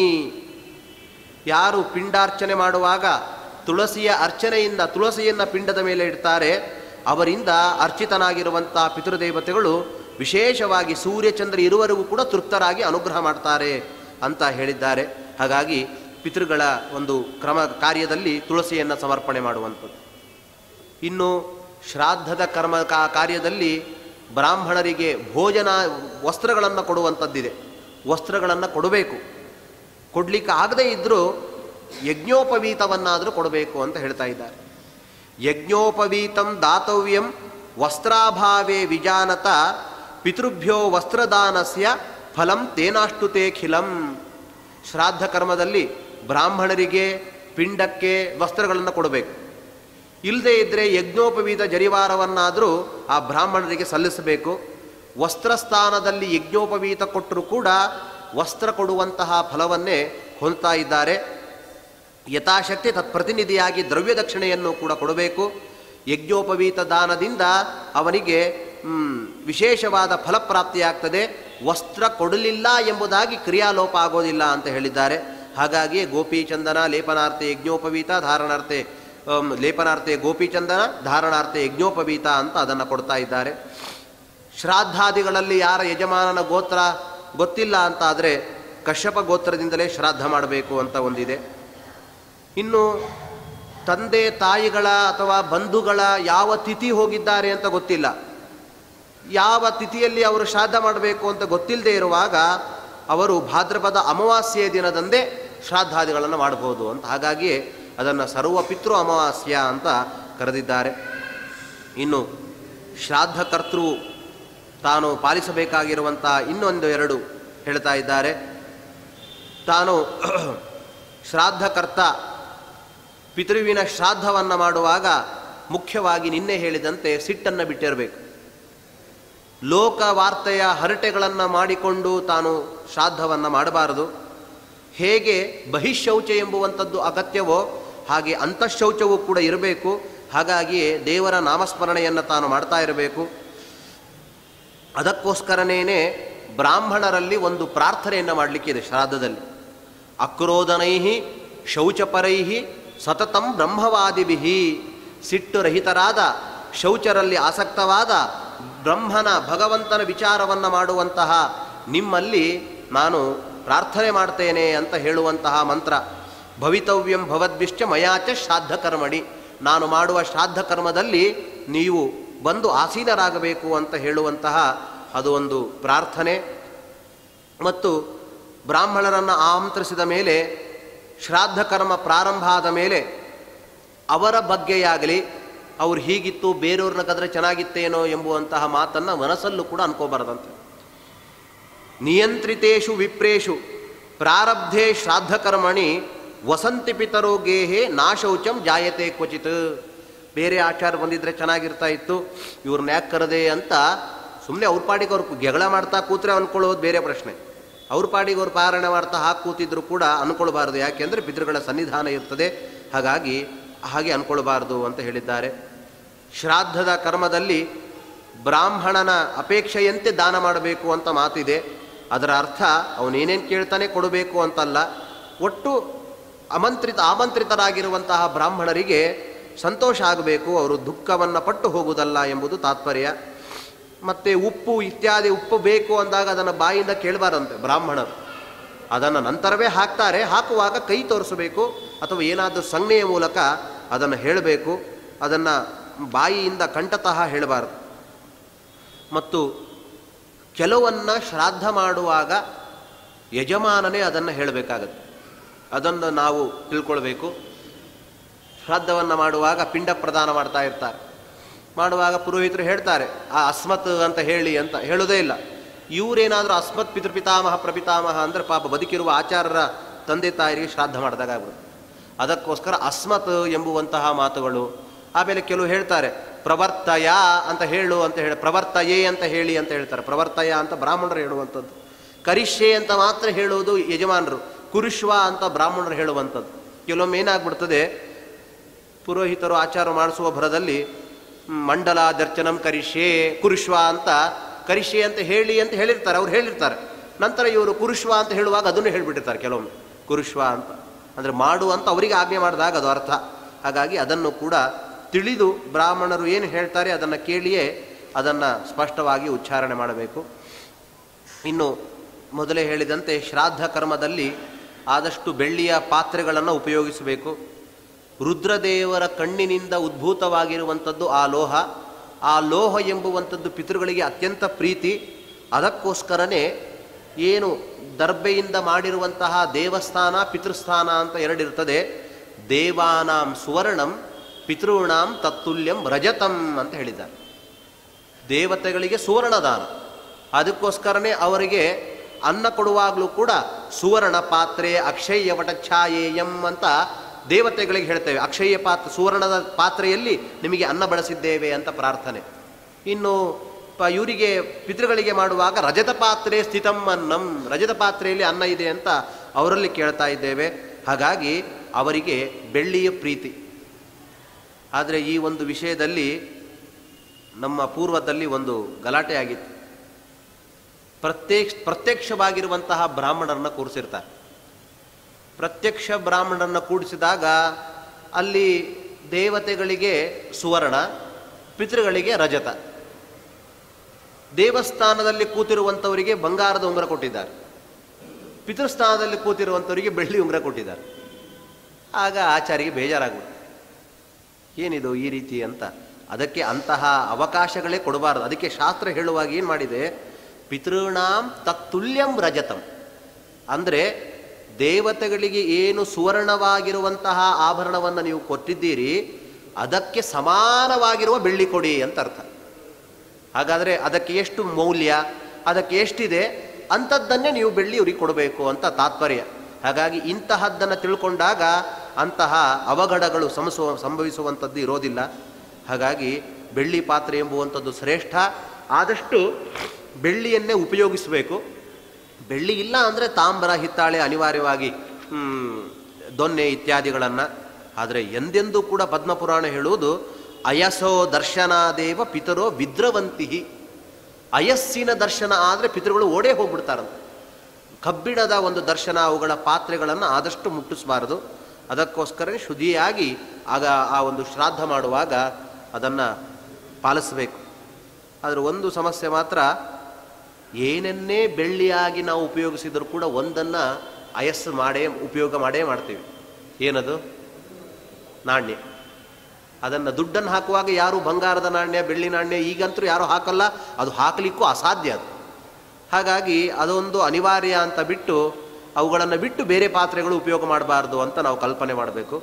ಯಾರು ಪಿಂಡಾರ್ಚನೆ ಮಾಡುವಾಗ ತುಳಸಿಯ ಅರ್ಚನೆಯಿಂದ ತುಳಸಿಯನ್ನು ಪಿಂಡದ ಮೇಲೆ ಇಡ್ತಾರೆ ಅವರಿಂದ ಅರ್ಚಿತನಾಗಿರುವಂತಹ ಪಿತೃದೇವತೆಗಳು ವಿಶೇಷವಾಗಿ ಸೂರ್ಯಚಂದ್ರ ಇರುವರೆಗೂ ಕೂಡ ತೃಪ್ತರಾಗಿ ಅನುಗ್ರಹ ಮಾಡ್ತಾರೆ ಅಂತ ಹೇಳಿದ್ದಾರೆ ಹಾಗಾಗಿ ಪಿತೃಗಳ ಒಂದು ಕ್ರಮ ಕಾರ್ಯದಲ್ಲಿ ತುಳಸಿಯನ್ನು ಸಮರ್ಪಣೆ ಮಾಡುವಂಥದ್ದು ಇನ್ನು ಶ್ರಾದ್ದದ ಕರ್ಮ ಕಾ- ಕಾರ್ಯದಲ್ಲಿ ಬ್ರಾಹ್ಮಣರಿಗೆ ಭೋಜನ ವಸ್ತ್ರಗಳನ್ನು ಕೊಡುವಂಥದ್ದಿದೆ ವಸ್ತ್ರಗಳನ್ನು ಕೊಡಬೇಕು ಕೊಡ್ಲಿಕ್ಕೆ ಆಗದೇ ಇದ್ದರೂ ಯಜ್ಞೋಪವೀತವನ್ನಾದರೂ ಕೊಡಬೇಕು ಅಂತ ಹೇಳ್ತಾ ಇದ್ದಾರೆ ಯಜ್ಞೋಪವೀತಂ ದಾತವ್ಯಂ ವಸ್ತ್ರಾಭಾವೇ ವಿಜಾನತ ಪಿತೃಭ್ಯೋ ವಸ್ತ್ರದಾನಸ್ಯ ಫಲಂ ತೇನಾಷ್ಟುತೆ ಖಿಲಂ ಶ್ರಾದ್ದ ಕರ್ಮದಲ್ಲಿ ಬ್ರಾಹ್ಮಣರಿಗೆ ಪಿಂಡಕ್ಕೆ ವಸ್ತ್ರಗಳನ್ನು ಕೊಡಬೇಕು ಇಲ್ಲದೇ ಇದ್ದರೆ ಯಜ್ಞೋಪವೀತ ಜರಿವಾರವನ್ನಾದರೂ ಆ ಬ್ರಾಹ್ಮಣರಿಗೆ ಸಲ್ಲಿಸಬೇಕು ವಸ್ತ್ರಸ್ಥಾನದಲ್ಲಿ ಯಜ್ಞೋಪವೀತ ಕೊಟ್ಟರೂ ಕೂಡ ವಸ್ತ್ರ ಕೊಡುವಂತಹ ಫಲವನ್ನೇ ಹೊಂದ್ತಾ ಇದ್ದಾರೆ ಯಥಾಶಕ್ತಿ ತತ್ಪ್ರತಿನಿಧಿಯಾಗಿ ದ್ರವ್ಯ ದಕ್ಷಿಣೆಯನ್ನು ಕೂಡ ಕೊಡಬೇಕು ಯಜ್ಞೋಪವೀತ ದಾನದಿಂದ ಅವನಿಗೆ ಮ್, ವಿಶೇಷವಾದ ಫಲಪ್ರಾಪ್ತಿಯಾಗ್ತದೆ ವಸ್ತ್ರ ಕೊಡಲಿಲ್ಲ ಎಂಬುದಾಗಿ ಕ್ರಿಯಾಲೋಪ ಆಗೋದಿಲ್ಲ ಅಂತ ಹೇಳಿದ್ದಾರೆ ಹಾಗಾಗಿ ಗೋಪಿಚಂದನ ಲೇಪನಾರ್ತೆ ಯಜ್ಞೋಪವೀತ ಧಾರಣಾರ್ತೆ ಅಮ್, ಲೇಪನಾರ್ತೆ ಗೋಪಿಚಂದನ ಧಾರಣಾರ್ತೆ ಯಜ್ಞೋಪವೀತ ಅಂತ ಅದನ್ನು ಕೊಡ್ತಾ ಇದ್ದಾರೆ ಶ್ರಾದ್ದಾದಿಗಳಲ್ಲಿ ಯಾರ ಯಜಮಾನನ ಗೋತ್ರ ಗೊತ್ತಿಲ್ಲ ಅಂತ ಆದರೆ ಕಶ್ಯಪ ಗೋತ್ರದಿಂದಲೇ ಶ್ರಾದ್ದ ಮಾಡಬೇಕು ಅಂತ ಒಂದಿದೆ ಇನ್ನು ತಂದೆ ತಾಯಿಗಳ ಅಥವಾ ಬಂಧುಗಳ ಯಾವ ತಿಥಿ ಹೋಗಿದ್ದಾರೆ ಅಂತ ಗೊತ್ತಿಲ್ಲ ಯಾವ ತಿಥಿಯಲ್ಲಿ ಅವರು ಶ್ರಾದ್ದ ಮಾಡಬೇಕು ಅಂತ ಗೊತ್ತಿಲ್ಲದೆ ಇರುವಾಗ ಅವರು ಭಾದ್ರಪದ ಅಮಾವಾಸ್ಯೆಯ ದಿನದಂದೇ ಶ್ರಾದ್ದಾದಿಗಳನ್ನು ಮಾಡಬಹುದು ಅಂತ ಹಾಗಾಗಿಯೇ ಅದನ್ನು ಸರ್ವ ಪಿತೃ ಅಮಾವಾಸ್ಯ ಅಂತ ಕರೆದಿದ್ದಾರೆ ಇನ್ನು ಶ್ರಾದ್ದಕರ್ತೃ ತಾನು ಪಾಲಿಸಬೇಕಾಗಿರುವಂಥ ಇನ್ನೊಂದು ಎರಡು ಹೇಳ್ತಾ ಇದ್ದಾರೆ ತಾನು ಶ್ರಾದ್ದಕರ್ತ ಪಿತೃವಿನ ಶ್ರಾದ್ದವನ್ನು ಮಾಡುವಾಗ ಮುಖ್ಯವಾಗಿ ನಿನ್ನೆ ಹೇಳಿದಂತೆ ಸಿಟ್ಟನ್ನು ಬಿಟ್ಟಿರಬೇಕು ಲೋಕ ವಾರ್ತೆಯ ಹರಟೆಗಳನ್ನು ಮಾಡಿಕೊಂಡು ತಾನು ಶ್ರಾದ್ದವನ್ನು ಮಾಡಬಾರದು ಹೇಗೆ ಬಹಿಶೌಚ ಎಂಬುವಂಥದ್ದು ಅಗತ್ಯವೋ ಹಾಗೆ ಅಂತಃಶೌಚವೂ ಕೂಡ ಇರಬೇಕು ಹಾಗಾಗಿಯೇ ದೇವರ ನಾಮಸ್ಮರಣೆಯನ್ನು ತಾನು ಮಾಡ್ತಾ ಇರಬೇಕು ಅದಕ್ಕೋಸ್ಕರನೇ ಬ್ರಾಹ್ಮಣರಲ್ಲಿ ಒಂದು ಪ್ರಾರ್ಥನೆಯನ್ನು ಮಾಡಲಿಕ್ಕಿದೆ ಶ್ರಾದ್ದದಲ್ಲಿ ಅಕ್ರೋಧನೈಹಿ ಶೌಚಪರೈಹಿ ಸತತಂ ಬ್ರಹ್ಮವಾದಿಭಿಹಿ ಸಿಟ್ಟು ರಹಿತರಾದ ಶೌಚರಲ್ಲಿ ಆಸಕ್ತವಾದ ಬ್ರಹ್ಮನ ಭಗವಂತನ ವಿಚಾರವನ್ನು ಮಾಡುವಂತಹ ನಿಮ್ಮಲ್ಲಿ ನಾನು ಪ್ರಾರ್ಥನೆ ಮಾಡ್ತೇನೆ ಅಂತ ಹೇಳುವಂತಹ ಮಂತ್ರ ಭವಿತವ್ಯಂ ಭವದ್ಭಿಶ್ಚ ಮಯಾಚ ಶ್ರಾದ್ದ ಕರ್ಮಣಿ ನಾನು ಮಾಡುವ ಶ್ರಾದ್ದ ಕರ್ಮದಲ್ಲಿ ನೀವು ಬಂದು ಆಸೀನರಾಗಬೇಕು ಅಂತ ಹೇಳುವಂತಹ ಅದು ಒಂದು ಪ್ರಾರ್ಥನೆ ಮತ್ತು ಬ್ರಾಹ್ಮಣರನ್ನು ಆಮಂತ್ರಿಸಿದ ಮೇಲೆ ಶ್ರಾದ್ದ ಕರ್ಮ ಪ್ರಾರಂಭ ಆದ ಮೇಲೆ ಅವರ ಬಗ್ಗೆಯಾಗಲಿ ಅವ್ರು ಹೀಗಿತ್ತು ಬೇರೆಯವ್ರನ್ನ ಕದ್ರೆ ಚೆನ್ನಾಗಿತ್ತೇನೋ ಎಂಬುವಂತಹ ಮಾತನ್ನು ಮನಸ್ಸಲ್ಲೂ ಕೂಡ ಅನ್ಕೋಬಾರದಂತೆ ನಿಯಂತ್ರಿತೇಷು ವಿಪ್ರೇಷು ಪ್ರಾರಬ್ಧೆ ಶ್ರಾದ್ದ ಕರ್ಮಣಿ ವಸಂತಿ ಪಿತರೋ ಗೇಹೆ ನಾಶೌಚಂ ಜಾಯತೆ ಕ್ವಚಿತ್ ಬೇರೆ ಆಚಾರ ಬಂದಿದ್ರೆ ಚೆನ್ನಾಗಿರ್ತಾ ಇತ್ತು ಇವ್ರನ್ನ ಯಾಕೆ ಕರದೆ ಅಂತ ಸುಮ್ಮನೆ ಅವ್ರ ಪಾಡಿಗೆ ಅವ್ರು ಜಗಳ ಮಾಡ್ತಾ ಕೂತ್ರೆ ಅನ್ಕೊಳ್ಳೋದು ಬೇರೆ ಪ್ರಶ್ನೆ ಅವ್ರ ಪಾಡಿಗೆ ಅವ್ರು ಪಾರಾಯಣ ಮಾಡ್ತಾ ಹಾಕಿ ಕೂತಿದ್ರು ಕೂಡ ಅನ್ಕೊಳ್ಬಾರ್ದು ಯಾಕೆಂದರೆ ಪಿತೃಗಳ ಸನ್ನಿಧಾನ ಇರ್ತದೆ ಹಾಗಾಗಿ ಹಾಗೆ ಅನ್ಕೊಳ್ಬಾರ್ದು ಅಂತ ಹೇಳಿದ್ದಾರೆ ಶ್ರಾದ್ದದ ಕರ್ಮದಲ್ಲಿ ಬ್ರಾಹ್ಮಣನ ಅಪೇಕ್ಷೆಯಂತೆ ದಾನ ಮಾಡಬೇಕು ಅಂತ ಮಾತಿದೆ ಅದರ ಅರ್ಥ ಅವನೇನೇನು ಕೇಳ್ತಾನೆ ಕೊಡಬೇಕು ಅಂತಲ್ಲ ಒಟ್ಟು ಆಮಂತ್ರಿತ ಆಮಂತ್ರಿತರಾಗಿರುವಂತಹ ಬ್ರಾಹ್ಮಣರಿಗೆ ಸಂತೋಷ ಆಗಬೇಕು ಅವರು ದುಃಖವನ್ನು ಪಟ್ಟು ಹೋಗುವುದಲ್ಲ ಎಂಬುದು ತಾತ್ಪರ್ಯ ಮತ್ತು ಉಪ್ಪು ಇತ್ಯಾದಿ ಉಪ್ಪು ಬೇಕು ಅಂದಾಗ ಅದನ್ನು ಬಾಯಿಂದ ಕೇಳಬಾರಂತೆ ಬ್ರಾಹ್ಮಣರು ಅದನ್ನು ನಂತರವೇ ಹಾಕ್ತಾರೆ ಹಾಕುವಾಗ ಕೈ ತೋರಿಸಬೇಕು ಅಥವಾ ಏನಾದರೂ ಸಂಜ್ಞೆಯ ಮೂಲಕ ಅದನ್ನು ಹೇಳಬೇಕು ಅದನ್ನು ಬಾಯಿಯಿಂದ ಕಂಠತಃ ಹೇಳಬಾರದು ಮತ್ತು ಕೆಲವನ್ನ ಶ್ರಾದ್ದ ಮಾಡುವಾಗ ಯಜಮಾನನೇ ಅದನ್ನು ಹೇಳಬೇಕಾಗತ್ತೆ ಅದನ್ನು ನಾವು ತಿಳ್ಕೊಳ್ಬೇಕು ಶ್ರಾದ್ದವನ್ನು ಮಾಡುವಾಗ ಪಿಂಡ ಪ್ರದಾನ ಮಾಡ್ತಾ ಇರ್ತಾರೆ ಮಾಡುವಾಗ ಪುರೋಹಿತರು ಹೇಳ್ತಾರೆ ಆ ಅಸ್ಮತ್ ಅಂತ ಹೇಳಿ ಅಂತ ಹೇಳೋದೇ ಇಲ್ಲ ಇವರೇನಾದರೂ ಅಸ್ಮತ್ ಪಿತೃಪಿತಾಮಹ ಪ್ರಪಿತಾಮಹ ಅಂದರೆ ಪಾಪ ಬದುಕಿರುವ ಆಚಾರ್ಯರ ತಂದೆ ತಾಯಿಗೆ ಶ್ರಾದ್ದ ಮಾಡಿದಾಗ ಆಗ್ಬಿಡುತ್ತೆ ಅದಕ್ಕೋಸ್ಕರ ಅಸ್ಮತ್ ಎಂಬುವಂತಹ ಮಾತುಗಳು ಆಮೇಲೆ ಕೆಲವು ಹೇಳ್ತಾರೆ ಪ್ರವರ್ತಯ ಅಂತ ಹೇಳು ಅಂತ ಹೇಳಿ ಪ್ರವರ್ತಯೇ ಅಂತ ಹೇಳಿ ಅಂತ ಹೇಳ್ತಾರೆ ಪ್ರವರ್ತಯ ಅಂತ ಬ್ರಾಹ್ಮಣರು ಹೇಳುವಂಥದ್ದು ಕರಿಷ್ಯೆ ಅಂತ ಮಾತ್ರ ಹೇಳುವುದು ಯಜಮಾನರು ಕುರುಶ್ವ ಅಂತ ಬ್ರಾಹ್ಮಣರು ಹೇಳುವಂಥದ್ದು ಕೆಲವೊಮ್ಮೆ ಏನಾಗ್ಬಿಡ್ತದೆ ಪುರೋಹಿತರು ಆಚಾರ ಮಾಡಿಸುವ ಭರದಲ್ಲಿ ಮ್, ಮಂಡಲ ದರ್ಶನಂ ಕರಿಷ್ಯೆ ಕುರುಶ್ವ ಅಂತ ಕರಿಷ್ಯೆ ಅಂತ ಹೇಳಿ ಅಂತ ಹೇಳಿರ್ತಾರೆ ಅವ್ರು ಹೇಳಿರ್ತಾರೆ ನಂತರ ಇವರು ಕುರುಶ್ವ ಅಂತ ಹೇಳುವಾಗ ಅದನ್ನು ಹೇಳಿಬಿಟ್ಟಿರ್ತಾರೆ ಕೆಲವೊಮ್ಮೆ ಕುರುಶ್ವ ಅಂತ ಅಂದರೆ ಮಾಡು ಅಂತ ಅವರಿಗೆ ಆಜ್ಞೆ ಮಾಡಿದಾಗ ಅದು ಅರ್ಥ ಹಾಗಾಗಿ ಅದನ್ನು ಕೂಡ ತಿಳಿದು ಬ್ರಾಹ್ಮಣರು ಏನು ಹೇಳ್ತಾರೆ ಅದನ್ನು ಕೇಳಿಯೇ ಅದನ್ನು ಸ್ಪಷ್ಟವಾಗಿ ಉಚ್ಚಾರಣೆ ಮಾಡಬೇಕು ಇನ್ನು ಮೊದಲೇ ಹೇಳಿದಂತೆ ಶ್ರಾದ್ದ ಕರ್ಮದಲ್ಲಿ ಆದಷ್ಟು ಬೆಳ್ಳಿಯ ಪಾತ್ರೆಗಳನ್ನು ಉಪಯೋಗಿಸಬೇಕು ರುದ್ರದೇವರ ಕಣ್ಣಿನಿಂದ ಉದ್ಭೂತವಾಗಿರುವಂಥದ್ದು ಆ ಲೋಹ ಆ ಲೋಹ ಎಂಬುವಂಥದ್ದು ಪಿತೃಗಳಿಗೆ ಅತ್ಯಂತ ಪ್ರೀತಿ ಅದಕ್ಕೋಸ್ಕರನೇ ಏನು ದರ್ಬೆಯಿಂದ ಮಾಡಿರುವಂತಹ ದೇವಸ್ಥಾನ ಪಿತೃಸ್ಥಾನ ಅಂತ ಎರಡಿರ್ತದೆ ದೇವಾನಾಂ ಸುವರ್ಣಂ ಪಿತೃಣಾಂ ತತ್ತುಲ್ಯಂ ರಜತಂ ಅಂತ ಹೇಳಿದ್ದಾರೆ ದೇವತೆಗಳಿಗೆ ಸುವರ್ಣದಾನ ಅದಕ್ಕೋಸ್ಕರನೇ ಅವರಿಗೆ ಅನ್ನ ಕೊಡುವಾಗಲೂ ಕೂಡ ಸುವರ್ಣ ಪಾತ್ರೆ ಅಕ್ಷಯ ವಟಛಾಯೇಯಂ ಅಂತ ದೇವತೆಗಳಿಗೆ ಹೇಳ್ತೇವೆ ಅಕ್ಷಯ ಪಾತ್ರ ಸುವರ್ಣದ ಪಾತ್ರೆಯಲ್ಲಿ ನಿಮಗೆ ಅನ್ನ ಬಳಸಿದ್ದೇವೆ ಅಂತ ಪ್ರಾರ್ಥನೆ ಇನ್ನು ಪ ಇವರಿಗೆ ಪಿತೃಗಳಿಗೆ ಮಾಡುವಾಗ ರಜತ ಪಾತ್ರೆ ಸ್ಥಿತಂ ಅನ್ನಂ ರಜತ ಪಾತ್ರೆಯಲ್ಲಿ ಅನ್ನ ಇದೆ ಅಂತ ಅವರಲ್ಲಿ ಕೇಳ್ತಾ ಇದ್ದೇವೆ ಹಾಗಾಗಿ ಅವರಿಗೆ ಬೆಳ್ಳಿಯ ಪ್ರೀತಿ ಆದರೆ ಈ ಒಂದು ವಿಷಯದಲ್ಲಿ ನಮ್ಮ ಪೂರ್ವದಲ್ಲಿ ಒಂದು ಗಲಾಟೆ ಆಗಿತ್ತು ಪ್ರತ್ಯಕ್ಷ ಪ್ರತ್ಯಕ್ಷವಾಗಿರುವಂತಹ ಬ್ರಾಹ್ಮಣರನ್ನ ಕೂರಿಸಿರ್ತಾರೆ ಪ್ರತ್ಯಕ್ಷ ಬ್ರಾಹ್ಮಣರನ್ನ ಕೂಡಿಸಿದಾಗ ಅಲ್ಲಿ ದೇವತೆಗಳಿಗೆ ಸುವರ್ಣ ಪಿತೃಗಳಿಗೆ ರಜತ ದೇವಸ್ಥಾನದಲ್ಲಿ ಕೂತಿರುವಂಥವರಿಗೆ ಬಂಗಾರದ ಉಂಗುರ ಕೊಟ್ಟಿದ್ದಾರೆ ಪಿತೃಸ್ಥಾನದಲ್ಲಿ ಕೂತಿರುವಂಥವರಿಗೆ ಬೆಳ್ಳಿ ಉಂಗುರ ಕೊಟ್ಟಿದ್ದಾರೆ ಆಗ ಆಚಾರಿಗೆ ಬೇಜಾರಾಗ್ಬಿಡುತ್ತೆ ಏನಿದು ಈ ರೀತಿ ಅಂತ ಅದಕ್ಕೆ ಅಂತಹ ಅವಕಾಶಗಳೇ ಕೊಡಬಾರದು ಅದಕ್ಕೆ ಶಾಸ್ತ್ರ ಹೇಳುವಾಗ ಏನು ಮಾಡಿದೆ ಪಿತೃಣಾಂ ತತ್ತುಲ್ಯಂ ರಜತಂ ಅಂದರೆ ದೇವತೆಗಳಿಗೆ ಏನು ಸುವರ್ಣವಾಗಿರುವಂತಹ ಆಭರಣವನ್ನು ನೀವು ಕೊಟ್ಟಿದ್ದೀರಿ ಅದಕ್ಕೆ ಸಮಾನವಾಗಿರುವ ಬೆಳ್ಳಿ ಕೊಡಿ ಅಂತ ಅರ್ಥ ಹಾಗಾದರೆ ಅದಕ್ಕೆ ಎಷ್ಟು ಮೌಲ್ಯ ಅದಕ್ಕೆ ಎಷ್ಟಿದೆ ಅಂಥದ್ದನ್ನೇ ನೀವು ಬೆಳ್ಳಿ ಇವ್ರಿಗೆ ಕೊಡಬೇಕು ಅಂತ ತಾತ್ಪರ್ಯ ಹಾಗಾಗಿ ಇಂತಹದ್ದನ್ನು ತಿಳ್ಕೊಂಡಾಗ ಅಂತಹ ಅವಘಡಗಳು ಸಂಭವಿಸುವ ಸಂಭವಿಸುವಂಥದ್ದು ಇರೋದಿಲ್ಲ ಹಾಗಾಗಿ ಬೆಳ್ಳಿ ಪಾತ್ರೆ ಎಂಬುವಂಥದ್ದು ಶ್ರೇಷ್ಠ ಆದಷ್ಟು ಬೆಳ್ಳಿಯನ್ನೇ ಉಪಯೋಗಿಸಬೇಕು ಬೆಳ್ಳಿ ಇಲ್ಲ ಅಂದರೆ ತಾಮ್ರ ಹಿತ್ತಾಳೆ ಅನಿವಾರ್ಯವಾಗಿ ಹ್ಮ್, ದೊನ್ನೆ ಇತ್ಯಾದಿಗಳನ್ನು ಆದರೆ ಎಂದೆಂದೂ ಕೂಡ ಪದ್ಮಪುರಾಣ ಹೇಳುವುದು ಅಯಸೋ ದರ್ಶನಾದೇವ ಪಿತರೋ ವಿದ್ರವಂತಿ ಅಯಸ್ಸಿನ ದರ್ಶನ ಆದರೆ ಪಿತೃಗಳು ಓಡೇ ಹೋಗ್ಬಿಡ್ತಾರಂತೆ ಕಬ್ಬಿಣದ ಒಂದು ದರ್ಶನ ಅವುಗಳ ಪಾತ್ರೆಗಳನ್ನು ಆದಷ್ಟು ಮುಟ್ಟಿಸಬಾರದು ಅದಕ್ಕೋಸ್ಕರ ಶುದ್ಧಿಯಾಗಿ ಆಗ ಆ ಒಂದು ಶ್ರಾದ್ದ ಮಾಡುವಾಗ ಅದನ್ನು ಪಾಲಿಸಬೇಕು ಆದರೆ ಒಂದು ಸಮಸ್ಯೆ ಮಾತ್ರ ಏನನ್ನೇ ಬೆಳ್ಳಿಯಾಗಿ ನಾವು ಉಪಯೋಗಿಸಿದರೂ ಕೂಡ ಒಂದನ್ನು ಅಯಸ್ಸು ಮಾಡೇ ಉಪಯೋಗ ಮಾಡೇ ಮಾಡ್ತೀವಿ ಏನದು ನಾಣ್ಯ ಅದನ್ನು ದುಡ್ಡನ್ನು ಹಾಕುವಾಗ ಯಾರು ಬಂಗಾರದ ನಾಣ್ಯ ಬೆಳ್ಳಿ ನಾಣ್ಯ ಈಗಂತೂ ಯಾರು ಹಾಕಲ್ಲ ಅದು ಹಾಕಲಿಕ್ಕೂ ಅಸಾಧ್ಯ ಅದು ಹಾಗಾಗಿ ಅದೊಂದು ಅನಿವಾರ್ಯ ಅಂತ ಬಿಟ್ಟು ಅವುಗಳನ್ನು ಬಿಟ್ಟು ಬೇರೆ ಪಾತ್ರೆಗಳು ಉಪಯೋಗ ಮಾಡಬಾರ್ದು ಅಂತ ನಾವು ಕಲ್ಪನೆ ಮಾಡಬೇಕು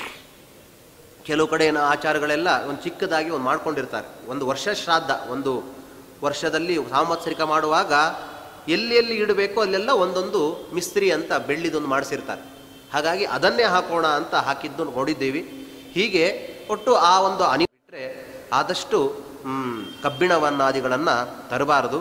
ಕೆಲವು ಕಡೆ ಏನೋ ಆಚಾರಗಳೆಲ್ಲ ಒಂದು ಚಿಕ್ಕದಾಗಿ ಒಂದು ಮಾಡ್ಕೊಂಡಿರ್ತಾರೆ ಒಂದು ವರ್ಷ ಶ್ರಾದ್ದ ಒಂದು ವರ್ಷದಲ್ಲಿ ಸಾಂವತ್ಸರಿಕ ಮಾಡುವಾಗ ಎಲ್ಲಿ ಎಲ್ಲಿ ಇಡಬೇಕೋ ಅಲ್ಲೆಲ್ಲ ಒಂದೊಂದು ಮಿಸ್ತ್ರಿ ಅಂತ ಬೆಳ್ಳಿದೊಂದು ಮಾಡಿಸಿರ್ತಾರೆ ಹಾಗಾಗಿ ಅದನ್ನೇ ಹಾಕೋಣ ಅಂತ ಹಾಕಿದ್ದು ನೋಡಿದ್ದೀವಿ ಹೀಗೆ ಒಟ್ಟು ಆ ಒಂದು ಅನಿ ಬಿಟ್ಟರೆ ಆದಷ್ಟು ಮ್, ಕಬ್ಬಿಣವನ್ನಾದಿಗಳನ್ನು ತರಬಾರದು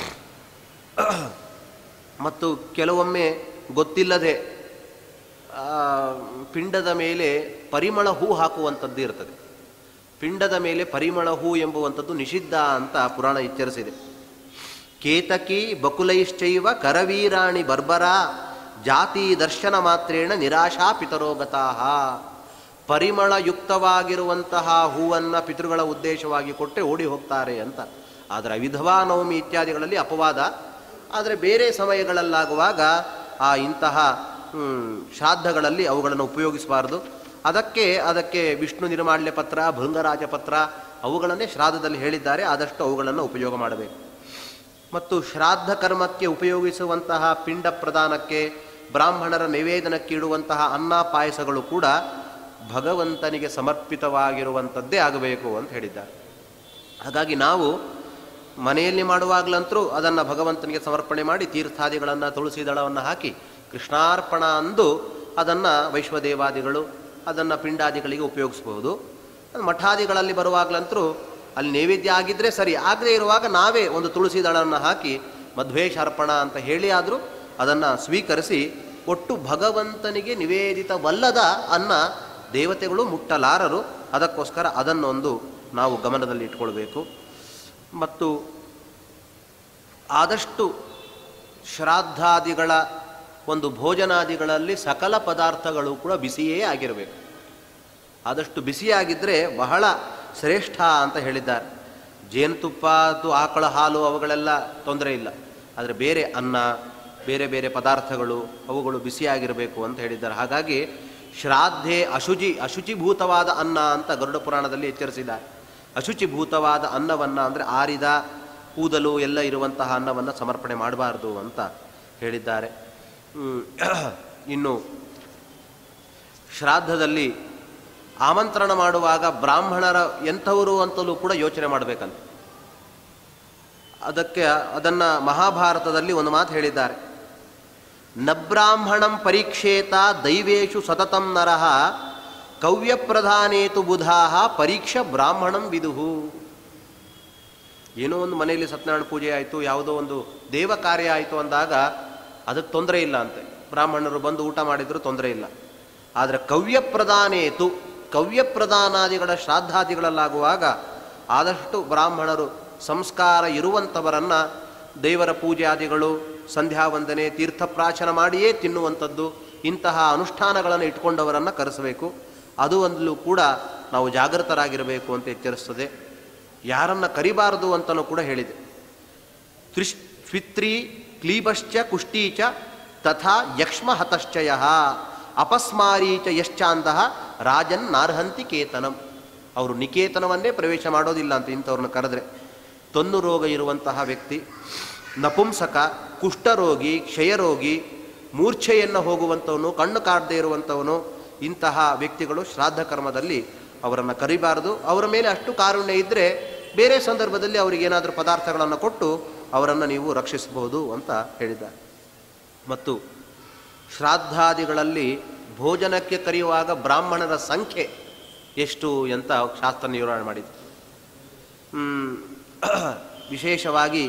ಮತ್ತು ಕೆಲವೊಮ್ಮೆ ಗೊತ್ತಿಲ್ಲದೆ ಆ, ಪಿಂಡದ ಮೇಲೆ ಪರಿಮಳ ಹೂ ಹಾಕುವಂಥದ್ದು ಇರ್ತದೆ ಪಿಂಡದ ಮೇಲೆ ಪರಿಮಳ ಹೂ ಎಂಬುವಂಥದ್ದು ನಿಷಿದ್ಧ ಅಂತ ಪುರಾಣ ಎಚ್ಚರಿಸಿದೆ ಕೇತಕಿ ಬಕುಲೈಶ್ಚೈವ ಕರವೀರಾಣಿ ಬರ್ಬರ ಜಾತಿ ದರ್ಶನ ಮಾತ್ರೇಣ ನಿರಾಶಾ ಪಿತರೋಗತಾಹ ಪರಿಮಳಯುಕ್ತವಾಗಿರುವಂತಹ ಹೂವನ್ನು ಪಿತೃಗಳ ಉದ್ದೇಶವಾಗಿ ಕೊಟ್ಟೆ ಓಡಿ ಹೋಗ್ತಾರೆ ಅಂತ ಆದರೆ ವಿಧವಾ ನವಮಿ ಇತ್ಯಾದಿಗಳಲ್ಲಿ ಅಪವಾದ ಆದರೆ ಬೇರೆ ಸಮಯಗಳಲ್ಲಾಗುವಾಗ ಆ ಇಂತಹ ಹ್ಮ್, ಶ್ರಾದ್ದಗಳಲ್ಲಿ ಅವುಗಳನ್ನು ಉಪಯೋಗಿಸಬಾರದು ಅದಕ್ಕೆ ಅದಕ್ಕೆ ವಿಷ್ಣು ನಿರ್ಮಾಲ್ಯ ಪತ್ರ ಭೃಂಗರಾಜ ಪತ್ರ ಅವುಗಳನ್ನೇ ಶ್ರಾದ್ದದಲ್ಲಿ ಹೇಳಿದ್ದಾರೆ ಆದಷ್ಟು ಅವುಗಳನ್ನು ಉಪಯೋಗ ಮಾಡಬೇಕು ಮತ್ತು ಶ್ರಾದ್ದ ಕರ್ಮಕ್ಕೆ ಉಪಯೋಗಿಸುವಂತಹ ಪಿಂಡ ಪ್ರದಾನಕ್ಕೆ ಬ್ರಾಹ್ಮಣರ ನಿವೇದನಕ್ಕೆ ಇಡುವಂತಹ ಅನ್ನ ಪಾಯಸಗಳು ಕೂಡ ಭಗವಂತನಿಗೆ ಸಮರ್ಪಿತವಾಗಿರುವಂಥದ್ದೇ ಆಗಬೇಕು ಅಂತ ಹೇಳಿದ್ದಾರೆ ಹಾಗಾಗಿ ನಾವು ಮನೆಯಲ್ಲಿ ಮಾಡುವಾಗಲಂತರೂ ಅದನ್ನು ಭಗವಂತನಿಗೆ ಸಮರ್ಪಣೆ ಮಾಡಿ ತೀರ್ಥಾದಿಗಳನ್ನು ತುಳಸಿ ದಳವನ್ನು ಹಾಕಿ ಕೃಷ್ಣಾರ್ಪಣ ಅಂದು ಅದನ್ನು ವೈಶ್ವದೇವಾದಿಗಳು ಅದನ್ನು ಪಿಂಡಾದಿಗಳಿಗೆ ಉಪಯೋಗಿಸ್ಬೋದು ಮಠಾದಿಗಳಲ್ಲಿ ಬರುವಾಗಲಂತರೂ ಅಲ್ಲಿ ನೈವೇದ್ಯ ಆಗಿದ್ದರೆ ಸರಿ ಆಗದೇ ಇರುವಾಗ ನಾವೇ ಒಂದು ತುಳಸಿ ದಳವನ್ನು ಹಾಕಿ ಮಧ್ವೇಶ ಅರ್ಪಣ ಅಂತ ಹೇಳಿ ಆದರೂ ಅದನ್ನು ಸ್ವೀಕರಿಸಿ ಒಟ್ಟು ಭಗವಂತನಿಗೆ ನಿವೇದಿತವಲ್ಲದ ಅನ್ನ ದೇವತೆಗಳು ಮುಟ್ಟಲಾರರು ಅದಕ್ಕೋಸ್ಕರ ಅದನ್ನೊಂದು ನಾವು ಗಮನದಲ್ಲಿ ಇಟ್ಕೊಳ್ಬೇಕು ಮತ್ತು ಆದಷ್ಟು ಶ್ರಾದ್ದಾದಿಗಳ ಒಂದು ಭೋಜನಾದಿಗಳಲ್ಲಿ ಸಕಲ ಪದಾರ್ಥಗಳು ಕೂಡ ಬಿಸಿಯೇ ಆಗಿರಬೇಕು ಆದಷ್ಟು ಬಿಸಿಯಾಗಿದ್ದರೆ ಬಹಳ ಶ್ರೇಷ್ಠ ಅಂತ ಹೇಳಿದ್ದಾರೆ ಜೇನುತುಪ್ಪ ಅದು ಆಕಳ ಹಾಲು ಅವುಗಳೆಲ್ಲ ತೊಂದರೆ ಇಲ್ಲ ಆದರೆ ಬೇರೆ ಅನ್ನ ಬೇರೆ ಬೇರೆ ಪದಾರ್ಥಗಳು ಅವುಗಳು ಬಿಸಿಯಾಗಿರಬೇಕು ಅಂತ ಹೇಳಿದ್ದಾರೆ ಹಾಗಾಗಿ ಶ್ರಾದ್ಧೆ ಅಶುಚಿ ಅಶುಚಿಭೂತವಾದ ಅನ್ನ ಅಂತ ಗರುಡ ಪುರಾಣದಲ್ಲಿ ಎಚ್ಚರಿಸಿದ್ದಾರೆ ಅಶುಚಿಭೂತವಾದ ಅನ್ನವನ್ನು ಅಂದರೆ ಆರಿದ ಕೂದಲು ಎಲ್ಲ ಇರುವಂತಹ ಅನ್ನವನ್ನು ಸಮರ್ಪಣೆ ಮಾಡಬಾರ್ದು ಅಂತ ಹೇಳಿದ್ದಾರೆ ಹ್ಮ್. ಇನ್ನು ಶ್ರಾದ್ದದಲ್ಲಿ ಆಮಂತ್ರಣ ಮಾಡುವಾಗ ಬ್ರಾಹ್ಮಣರ ಎಂಥವರು ಅಂತಲೂ ಕೂಡ ಯೋಚನೆ ಮಾಡಬೇಕಂತ ಅದಕ್ಕೆ ಅದನ್ನು ಮಹಾಭಾರತದಲ್ಲಿ ಒಂದು ಮಾತು ಹೇಳಿದ್ದಾರೆ ನಬ್ರಾಹ್ಮಣಂ ಪರೀಕ್ಷೇತ ದೈವೇಶು ಸತತಂ ನರಃ ಕವ್ಯಪ್ರಧಾನೇತು ಬುಧಾಹ ಪರೀಕ್ಷ ಬ್ರಾಹ್ಮಣಂ ವಿದುಹು ಏನೋ ಒಂದು ಮನೆಯಲ್ಲಿ ಸತ್ಯನಾರಾಯಣ ಪೂಜೆ ಆಯಿತು ಯಾವುದೋ ಒಂದು ದೇವ ಕಾರ್ಯ ಆಯಿತು ಅಂದಾಗ ಅದಕ್ಕೆ ತೊಂದರೆ ಇಲ್ಲ ಅಂತೆ ಬ್ರಾಹ್ಮಣರು ಬಂದು ಊಟ ಮಾಡಿದರೂ ತೊಂದರೆ ಇಲ್ಲ ಆದರೆ ಕವ್ಯಪ್ರಧಾನೇತು ಕವ್ಯಪ್ರಧಾನಾದಿಗಳ ಶ್ರಾದ್ದಾದಿಗಳಲ್ಲಾಗುವಾಗ ಆದಷ್ಟು ಬ್ರಾಹ್ಮಣರು ಸಂಸ್ಕಾರ ಇರುವಂಥವರನ್ನು ದೇವರ ಪೂಜಾದಿಗಳು ಸಂಧ್ಯಾ ವಂದನೆ ತೀರ್ಥಪ್ರಾಶನ ಮಾಡಿಯೇ ತಿನ್ನುವಂಥದ್ದು ಇಂತಹ ಅನುಷ್ಠಾನಗಳನ್ನು ಇಟ್ಕೊಂಡವರನ್ನು ಕರೆಸಬೇಕು ಅದು ಒಂದಲು ಕೂಡ ನಾವು ಜಾಗೃತರಾಗಿರಬೇಕು ಅಂತ ಎಚ್ಚರಿಸ್ತದೆ ಯಾರನ್ನು ಕರಿಬಾರದು ಅಂತಲೂ ಕೂಡ ಹೇಳಿದೆ ತ್ರಿಶ್ ತ್ವಿತ್ರಿ ಕ್ಲೀಬಶ್ಚ ಕುಷ್ಟೀಚ ತಥಾ ಯಕ್ಷ್ಮ ಹತಶ್ಚಯ ಅಪಸ್ಮಾರೀಚ ಯಶ್ಚಾಂತಹ ರಾಜನ್ ನಾರ್ಹಂತಿ ಕೇತನಂ ಅವರು ನಿಕೇತನವನ್ನೇ ಪ್ರವೇಶ ಮಾಡೋದಿಲ್ಲ ಅಂತ ಇಂಥವ್ರನ್ನ ಕರೆದ್ರೆ ತೊನ್ನು ರೋಗ ಇರುವಂತಹ ವ್ಯಕ್ತಿ ನಪುಂಸಕ ಕುಷ್ಠರೋಗಿ ಕ್ಷಯರೋಗಿ ಮೂರ್ಛೆಯನ್ನು ಹೋಗುವಂಥವನು ಕಣ್ಣು ಕಾಡದೇ ಇರುವಂಥವನು ಇಂತಹ ವ್ಯಕ್ತಿಗಳು ಶ್ರಾದ್ದ ಕರ್ಮದಲ್ಲಿ ಅವರನ್ನು ಕರಿಬಾರದು ಅವರ ಮೇಲೆ ಅಷ್ಟು ಕಾರುಣ್ಯ ಇದ್ದರೆ ಬೇರೆ ಸಂದರ್ಭದಲ್ಲಿ ಅವರಿಗೆ ಏನಾದರೂ ಪದಾರ್ಥಗಳನ್ನು ಕೊಟ್ಟು ಅವರನ್ನು ನೀವು ರಕ್ಷಿಸಬಹುದು ಅಂತ ಹೇಳಿದ್ದಾರೆ ಮತ್ತು ಶ್ರಾದ್ದಾದಿಗಳಲ್ಲಿ ಭೋಜನಕ್ಕೆ ಕರೆಯುವಾಗ ಬ್ರಾಹ್ಮಣರ ಸಂಖ್ಯೆ ಎಷ್ಟು ಅಂತ ಶಾಸ್ತ್ರ ನಿವಾರಣೆ ಮಾಡಿದೆ ಹ್ಮ್, ವಿಶೇಷವಾಗಿ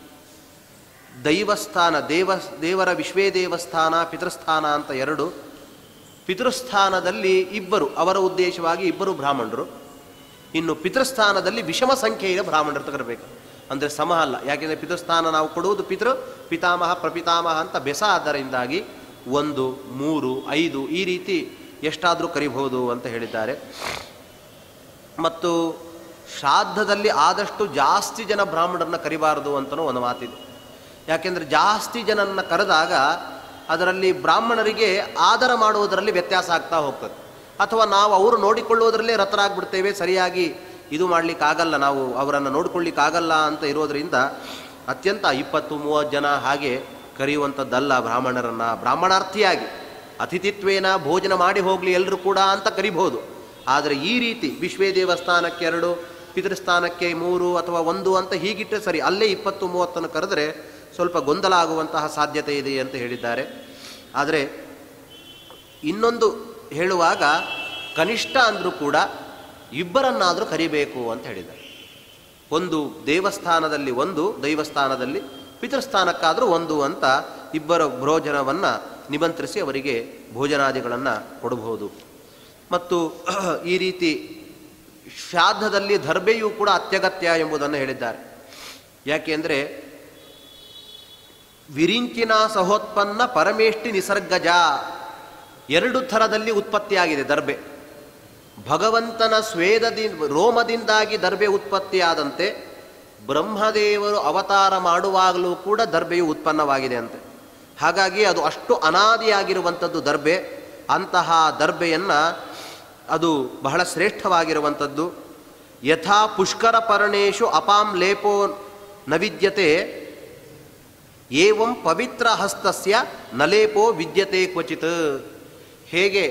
ದೈವಸ್ಥಾನ ದೇವ ದೇವರ ವಿಶ್ವೇ ದೇವಸ್ಥಾನ ಪಿತೃಸ್ಥಾನ ಅಂತ ಎರಡು ಪಿತೃಸ್ಥಾನದಲ್ಲಿ ಇಬ್ಬರು ಅವರ ಉದ್ದೇಶವಾಗಿ ಇಬ್ಬರು ಬ್ರಾಹ್ಮಣರು ಇನ್ನು ಪಿತೃಸ್ಥಾನದಲ್ಲಿ ವಿಷಮ ಸಂಖ್ಯೆಯ ಬ್ರಾಹ್ಮಣರು ತಗರಬೇಕು ಅಂದರೆ ಸಮ ಅಲ್ಲ ಯಾಕೆಂದರೆ ಪಿತೃಸ್ಥಾನ ನಾವು ಕೊಡುವುದು ಪಿತೃ ಪಿತಾಮಹ ಪ್ರಪಿತಾಮಹ ಅಂತ ಬೆಸ ಆದ್ದರಿಂದಾಗಿ ಒಂದು ಮೂರು ಐದು ಈ ರೀತಿ ಎಷ್ಟಾದರೂ ಕರಿಬಹುದು ಅಂತ ಹೇಳಿದ್ದಾರೆ ಮತ್ತು ಶ್ರಾದ್ದದಲ್ಲಿ ಆದಷ್ಟು ಜಾಸ್ತಿ ಜನ ಬ್ರಾಹ್ಮಣರನ್ನ ಕರಿಬಾರದು ಅಂತಲೂ ಒಂದು ಮಾತಿದೆ ಯಾಕೆಂದರೆ ಜಾಸ್ತಿ ಜನನ್ನ ಕರೆದಾಗ ಅದರಲ್ಲಿ ಬ್ರಾಹ್ಮಣರಿಗೆ ಆದರ ಮಾಡುವುದರಲ್ಲಿ ವ್ಯತ್ಯಾಸ ಆಗ್ತಾ ಹೋಗ್ತದೆ ಅಥವಾ ನಾವು ಅವರು ನೋಡಿಕೊಳ್ಳುವುದರಲ್ಲೇ ರತರಾಗ್ಬಿಡ್ತೇವೆ ಸರಿಯಾಗಿ ಇದು ಮಾಡಲಿಕ್ಕಾಗಲ್ಲ ನಾವು ಅವರನ್ನು ನೋಡ್ಕೊಳ್ಳಿಕ್ಕಾಗಲ್ಲ ಅಂತ ಇರೋದರಿಂದ ಅತ್ಯಂತ ಇಪ್ಪತ್ತು ಮೂವತ್ತು ಜನ ಹಾಗೆ ಕರೆಯುವಂಥದ್ದಲ್ಲ ಬ್ರಾಹ್ಮಣರನ್ನು ಬ್ರಾಹ್ಮಣಾರ್ಥಿಯಾಗಿ ಅತಿಥಿತ್ವೇನ ಭೋಜನ ಮಾಡಿ ಹೋಗಲಿ ಎಲ್ಲರೂ ಕೂಡ ಅಂತ ಕರಿಬಹುದು ಆದರೆ ಈ ರೀತಿ ವಿಶ್ವೇ ದೇವಸ್ಥಾನಕ್ಕೆ ಎರಡು ಪಿತೃಸ್ಥಾನಕ್ಕೆ ಮೂರು ಅಥವಾ ಒಂದು ಅಂತ ಹೀಗಿಟ್ಟರೆ ಸರಿ ಅಲ್ಲೇ ಇಪ್ಪತ್ತು ಮೂವತ್ತನ್ನು ಕರೆದರೆ ಸ್ವಲ್ಪ ಗೊಂದಲ ಆಗುವಂತಹ ಸಾಧ್ಯತೆ ಇದೆ ಅಂತ ಹೇಳಿದ್ದಾರೆ ಆದರೆ ಇನ್ನೊಂದು ಹೇಳುವಾಗ ಕನಿಷ್ಠ ಅಂದರೂ ಕೂಡ ಇಬ್ಬರನ್ನಾದರೂ ಕರಿಬೇಕು ಅಂತ ಹೇಳಿದ್ದಾರೆ ಒಂದು ದೇವಸ್ಥಾನದಲ್ಲಿ ಒಂದು ದೈವಸ್ಥಾನದಲ್ಲಿ ಪಿತೃಸ್ಥಾನಕ್ಕಾದರೂ ಒಂದು ಅಂತ ಇಬ್ಬರ ಭೋಜನವನ್ನು ನಿಮಂತ್ರಿಸಿ ಅವರಿಗೆ ಭೋಜನಾದಿಗಳನ್ನು ಕೊಡಬಹುದು ಮತ್ತು ಈ ರೀತಿ ಶ್ರಾದ್ದದಲ್ಲಿ ದರ್ಬೆಯೂ ಕೂಡ ಅತ್ಯಗತ್ಯ ಎಂಬುದನ್ನು ಹೇಳಿದ್ದಾರೆ ಯಾಕೆಂದರೆ ವಿರಿಂಚಿನ ಸಹೋತ್ಪನ್ನ ಪರಮೇಷ್ಟಿ ನಿಸರ್ಗಜ ಎರಡು ಥರದಲ್ಲಿ ಉತ್ಪತ್ತಿಯಾಗಿದೆ ದರ್ಬೆ ಭಗವಂತನ ಸ್ವೇದದಿ ರೋಮದಿಂದಾಗಿ ದರ್ಬೆ ಉತ್ಪತ್ತಿಯಾದಂತೆ ಬ್ರಹ್ಮದೇವರು ಅವತಾರ ಮಾಡುವಾಗಲೂ ಕೂಡ ದರ್ಬೆಯು ಉತ್ಪನ್ನವಾಗಿದೆ ಅಂತೆ ಹಾಗಾಗಿ ಅದು ಅಷ್ಟು ಅನಾದಿಯಾಗಿರುವಂಥದ್ದು ದರ್ಬೆ ಅಂತಹ ದರ್ಬೆಯನ್ನು ಅದು ಬಹಳ ಶ್ರೇಷ್ಠವಾಗಿರುವಂಥದ್ದು ಯಥಾ ಪುಷ್ಕರ ಪರ್ಣೇಶು ಅಪಾಂ ಲೇಪೋ ನ ವಿದ್ಯತೆ ಏವಂ ಪವಿತ್ರ ಹಸ್ತಸ್ಯ ನಲೇಪೋ ವಿದ್ಯತೆ ಕ್ವಚಿತ್ ಹೇಗೆ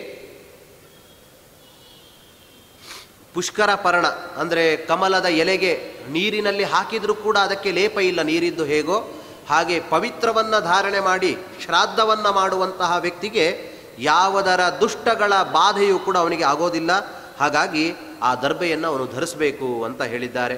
ಪುಷ್ಕರ ಪರ್ಣ ಅಂದರೆ ಕಮಲದ ಎಲೆಗೆ ನೀರಿನಲ್ಲಿ ಹಾಕಿದರೂ ಕೂಡ ಅದಕ್ಕೆ ಲೇಪ ಇಲ್ಲ ನೀರಿದ್ದು ಹೇಗೋ ಹಾಗೆ ಪವಿತ್ರವನ್ನು ಧಾರಣೆ ಮಾಡಿ ಶ್ರಾದ್ದವನ್ನು ಮಾಡುವಂತಹ ವ್ಯಕ್ತಿಗೆ ಯಾವುದರ ದುಷ್ಟಗಳ ಬಾಧೆಯೂ ಕೂಡ ಅವನಿಗೆ ಆಗೋದಿಲ್ಲ ಹಾಗಾಗಿ ಆ ದರ್ಬೆಯನ್ನು ಅವನು ಧರಿಸಬೇಕು ಅಂತ ಹೇಳಿದ್ದಾರೆ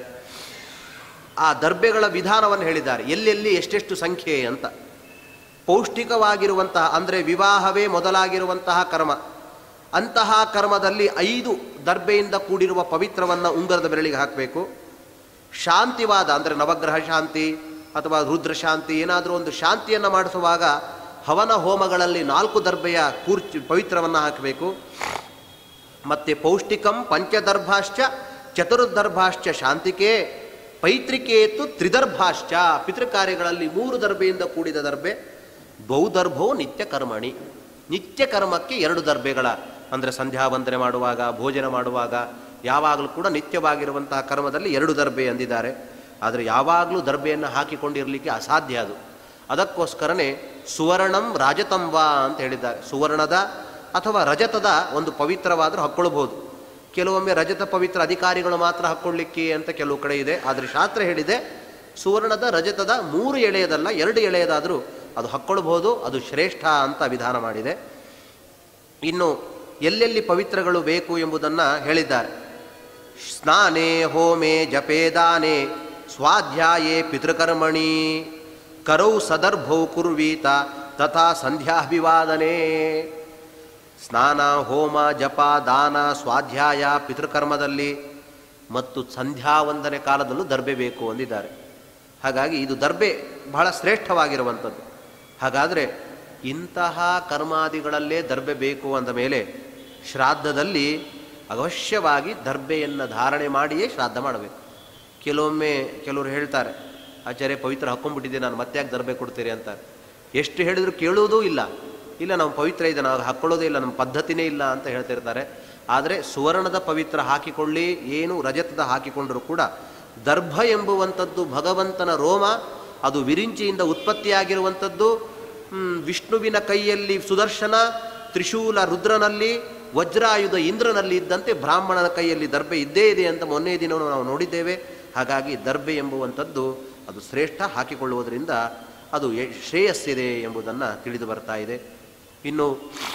ಆ ದರ್ಬೆಗಳ ವಿಧಾನವನ್ನು ಹೇಳಿದ್ದಾರೆ ಎಲ್ಲೆಲ್ಲಿ ಎಷ್ಟೆಷ್ಟು ಸಂಖ್ಯೆ ಅಂತ ಪೌಷ್ಟಿಕವಾಗಿರುವಂತಹ ಅಂದರೆ ವಿವಾಹವೇ ಮೊದಲಾಗಿರುವಂತಹ ಕರ್ಮ ಅಂತಹ ಕರ್ಮದಲ್ಲಿ ಐದು ದರ್ಬೆಯಿಂದ ಕೂಡಿರುವ ಪವಿತ್ರವನ್ನು ಉಂಗರದ ಬೆರಳಿಗೆ ಹಾಕಬೇಕು ಶಾಂತಿವಾದ ಅಂದರೆ ನವಗ್ರಹ ಶಾಂತಿ ಅಥವಾ ರುದ್ರ ಶಾಂತಿ ಏನಾದರೂ ಒಂದು ಶಾಂತಿಯನ್ನು ಮಾಡಿಸುವಾಗ ಹವನ ಹೋಮಗಳಲ್ಲಿ ನಾಲ್ಕು ದರ್ಬೆಯ ಕೂರ್ಚಿ ಪವಿತ್ರವನ್ನು ಹಾಕಬೇಕು ಮತ್ತು ಪೌಷ್ಟಿಕಂ ಪಂಚದರ್ಭಾಶ್ಚ ಚತುರ್ದರ್ಭಾಶ್ಚ ಶಾಂತಿಕೆ ಪೈತ್ರಿಕೇತು ತ್ರಿದರ್ಭಾಶ್ಚ ಪಿತೃಕಾರ್ಯಗಳಲ್ಲಿ ಮೂರು ದರ್ಬೆಯಿಂದ ಕೂಡಿದ ದರ್ಬೆ ಬಹುದರ್ಭೋ ನಿತ್ಯ ಕರ್ಮಣಿ ನಿತ್ಯ ಕರ್ಮಕ್ಕೆ ಎರಡು ದರ್ಬೆಗಳ ಅಂದರೆ ಸಂಧ್ಯಾ ವಂದನೆ ಮಾಡುವಾಗ ಭೋಜನ ಮಾಡುವಾಗ ಯಾವಾಗಲೂ ಕೂಡ ನಿತ್ಯವಾಗಿರುವಂತಹ ಕರ್ಮದಲ್ಲಿ ಎರಡು ದರ್ಬೆ ಎಂದಿದ್ದಾರೆ ಆದರೆ ಯಾವಾಗಲೂ ದರ್ಬೆಯನ್ನು ಹಾಕಿಕೊಂಡಿರಲಿಕ್ಕೆ ಅಸಾಧ್ಯ ಅದು ಅದಕ್ಕೋಸ್ಕರನೇ ಸುವರ್ಣಂ ರಾಜತಂವ ಅಂತ ಹೇಳಿದ್ದಾರೆ ಸುವರ್ಣದ ಅಥವಾ ರಜತದ ಒಂದು ಪವಿತ್ರವಾದರೂ ಹಾಕ್ಕೊಳ್ಬೋದು ಕೆಲವೊಮ್ಮೆ ರಜತ ಪವಿತ್ರ ಅಧಿಕಾರಿಗಳು ಮಾತ್ರ ಹಾಕ್ಕೊಳ್ಳಿಕ್ಕೆ ಅಂತ ಕೆಲವು ಕಡೆ ಇದೆ ಆದರೆ ಶಾಸ್ತ್ರ ಹೇಳಿದೆ ಸುವರ್ಣದ ರಜತದ ಮೂರು ಎಳೆಯದಲ್ಲ ಎರಡು ಎಳೆಯದಾದರೂ ಅದು ಹಾಕ್ಕೊಳ್ಬೋದು ಅದು ಶ್ರೇಷ್ಠ ಅಂತ ವಿಧಾನ ಮಾಡಿದೆ ಇನ್ನು ಎಲ್ಲೆಲ್ಲಿ ಪವಿತ್ರಗಳು ಬೇಕು ಎಂಬುದನ್ನು ಹೇಳಿದ್ದಾರೆ ಸ್ನಾನೇ ಹೋಮೆ ಜಪೇ ದಾನೆ ಸ್ವಾಧ್ಯಾಯೇ ಪಿತೃಕರ್ಮಣಿ ಕರೌ ಸದರ್ಭೌ ಕುರ್ವೀತ ತಥಾ ಸಂಧ್ಯಾಭಿವಾದನೆ ಸ್ನಾನ ಹೋಮ ಜಪ ದಾನ ಸ್ವಾಧ್ಯಾಯ ಪಿತೃಕರ್ಮದಲ್ಲಿ ಮತ್ತು ಸಂಧ್ಯಾವಂದನೆ ಕಾಲದಲ್ಲೂ ದರ್ಬೆ ಬೇಕು ಅಂದಿದ್ದಾರೆ ಹಾಗಾಗಿ ಇದು ದರ್ಬೆ ಬಹಳ ಶ್ರೇಷ್ಠವಾಗಿರುವಂಥದ್ದು ಹಾಗಾದರೆ ಇಂತಹ ಕರ್ಮಾದಿಗಳಲ್ಲೇ ದರ್ಬೆ ಬೇಕು ಅಂದ ಮೇಲೆ ಶ್ರಾದ್ದದಲ್ಲಿ ಅವಶ್ಯವಾಗಿ ದರ್ಬೆಯನ್ನು ಧಾರಣೆ ಮಾಡಿಯೇ ಶ್ರಾದ್ದ ಮಾಡಬೇಕು ಕೆಲವೊಮ್ಮೆ ಕೆಲವರು ಹೇಳ್ತಾರೆ ಆಚಾರ್ಯ ಪವಿತ್ರ ಹಾಕ್ಕೊಂಡ್ಬಿಟ್ಟಿದ್ದೆ ನಾನು ಮತ್ತೆ ಯಾಕೆ ದರ್ಬೆ ಕೊಡ್ತೀರಿ ಅಂತಾರೆ ಎಷ್ಟು ಹೇಳಿದ್ರು ಕೇಳುವುದೂ ಇಲ್ಲ ಇಲ್ಲ ನಾವು ಪವಿತ್ರ ಇದೆ ನಾವು ಹಾಕ್ಕೊಳ್ಳೋದೇ ಇಲ್ಲ ನಮ್ಮ ಪದ್ಧತಿನೇ ಇಲ್ಲ ಅಂತ ಹೇಳ್ತಿರ್ತಾರೆ ಆದರೆ ಸುವರ್ಣದ ಪವಿತ್ರ ಹಾಕಿಕೊಳ್ಳಿ ಏನು ರಜತದ ಹಾಕಿಕೊಂಡರೂ ಕೂಡ ದರ್ಭ ಎಂಬುವಂಥದ್ದು ಭಗವಂತನ ರೋಮ ಅದು ವಿರಿಂಚಿಯಿಂದ ಉತ್ಪತ್ತಿಯಾಗಿರುವಂಥದ್ದು ಹ್ಮ್, ವಿಷ್ಣುವಿನ ಕೈಯಲ್ಲಿ ಸುದರ್ಶನ ತ್ರಿಶೂಲ ರುದ್ರನಲ್ಲಿ ವಜ್ರಾಯುಧ ಇಂದ್ರನಲ್ಲಿ ಇದ್ದಂತೆ ಬ್ರಾಹ್ಮಣನ ಕೈಯಲ್ಲಿ ದರ್ಬೆ ಇದ್ದೇ ಇದೆ ಅಂತ ಮೊನ್ನೆ ದಿನ ನಾವು ನೋಡಿದ್ದೇವೆ ಹಾಗಾಗಿ ದರ್ಬೆ ಎಂಬುವಂಥದ್ದು ಅದು ಶ್ರೇಷ್ಠ ಹಾಕಿಕೊಳ್ಳುವುದರಿಂದ ಅದು ಎ- ಶ್ರೇಯಸ್ಸಿದೆ ಎಂಬುದನ್ನು ತಿಳಿದು ಬರ್ತಾ ಇದೆ ಇನ್ನು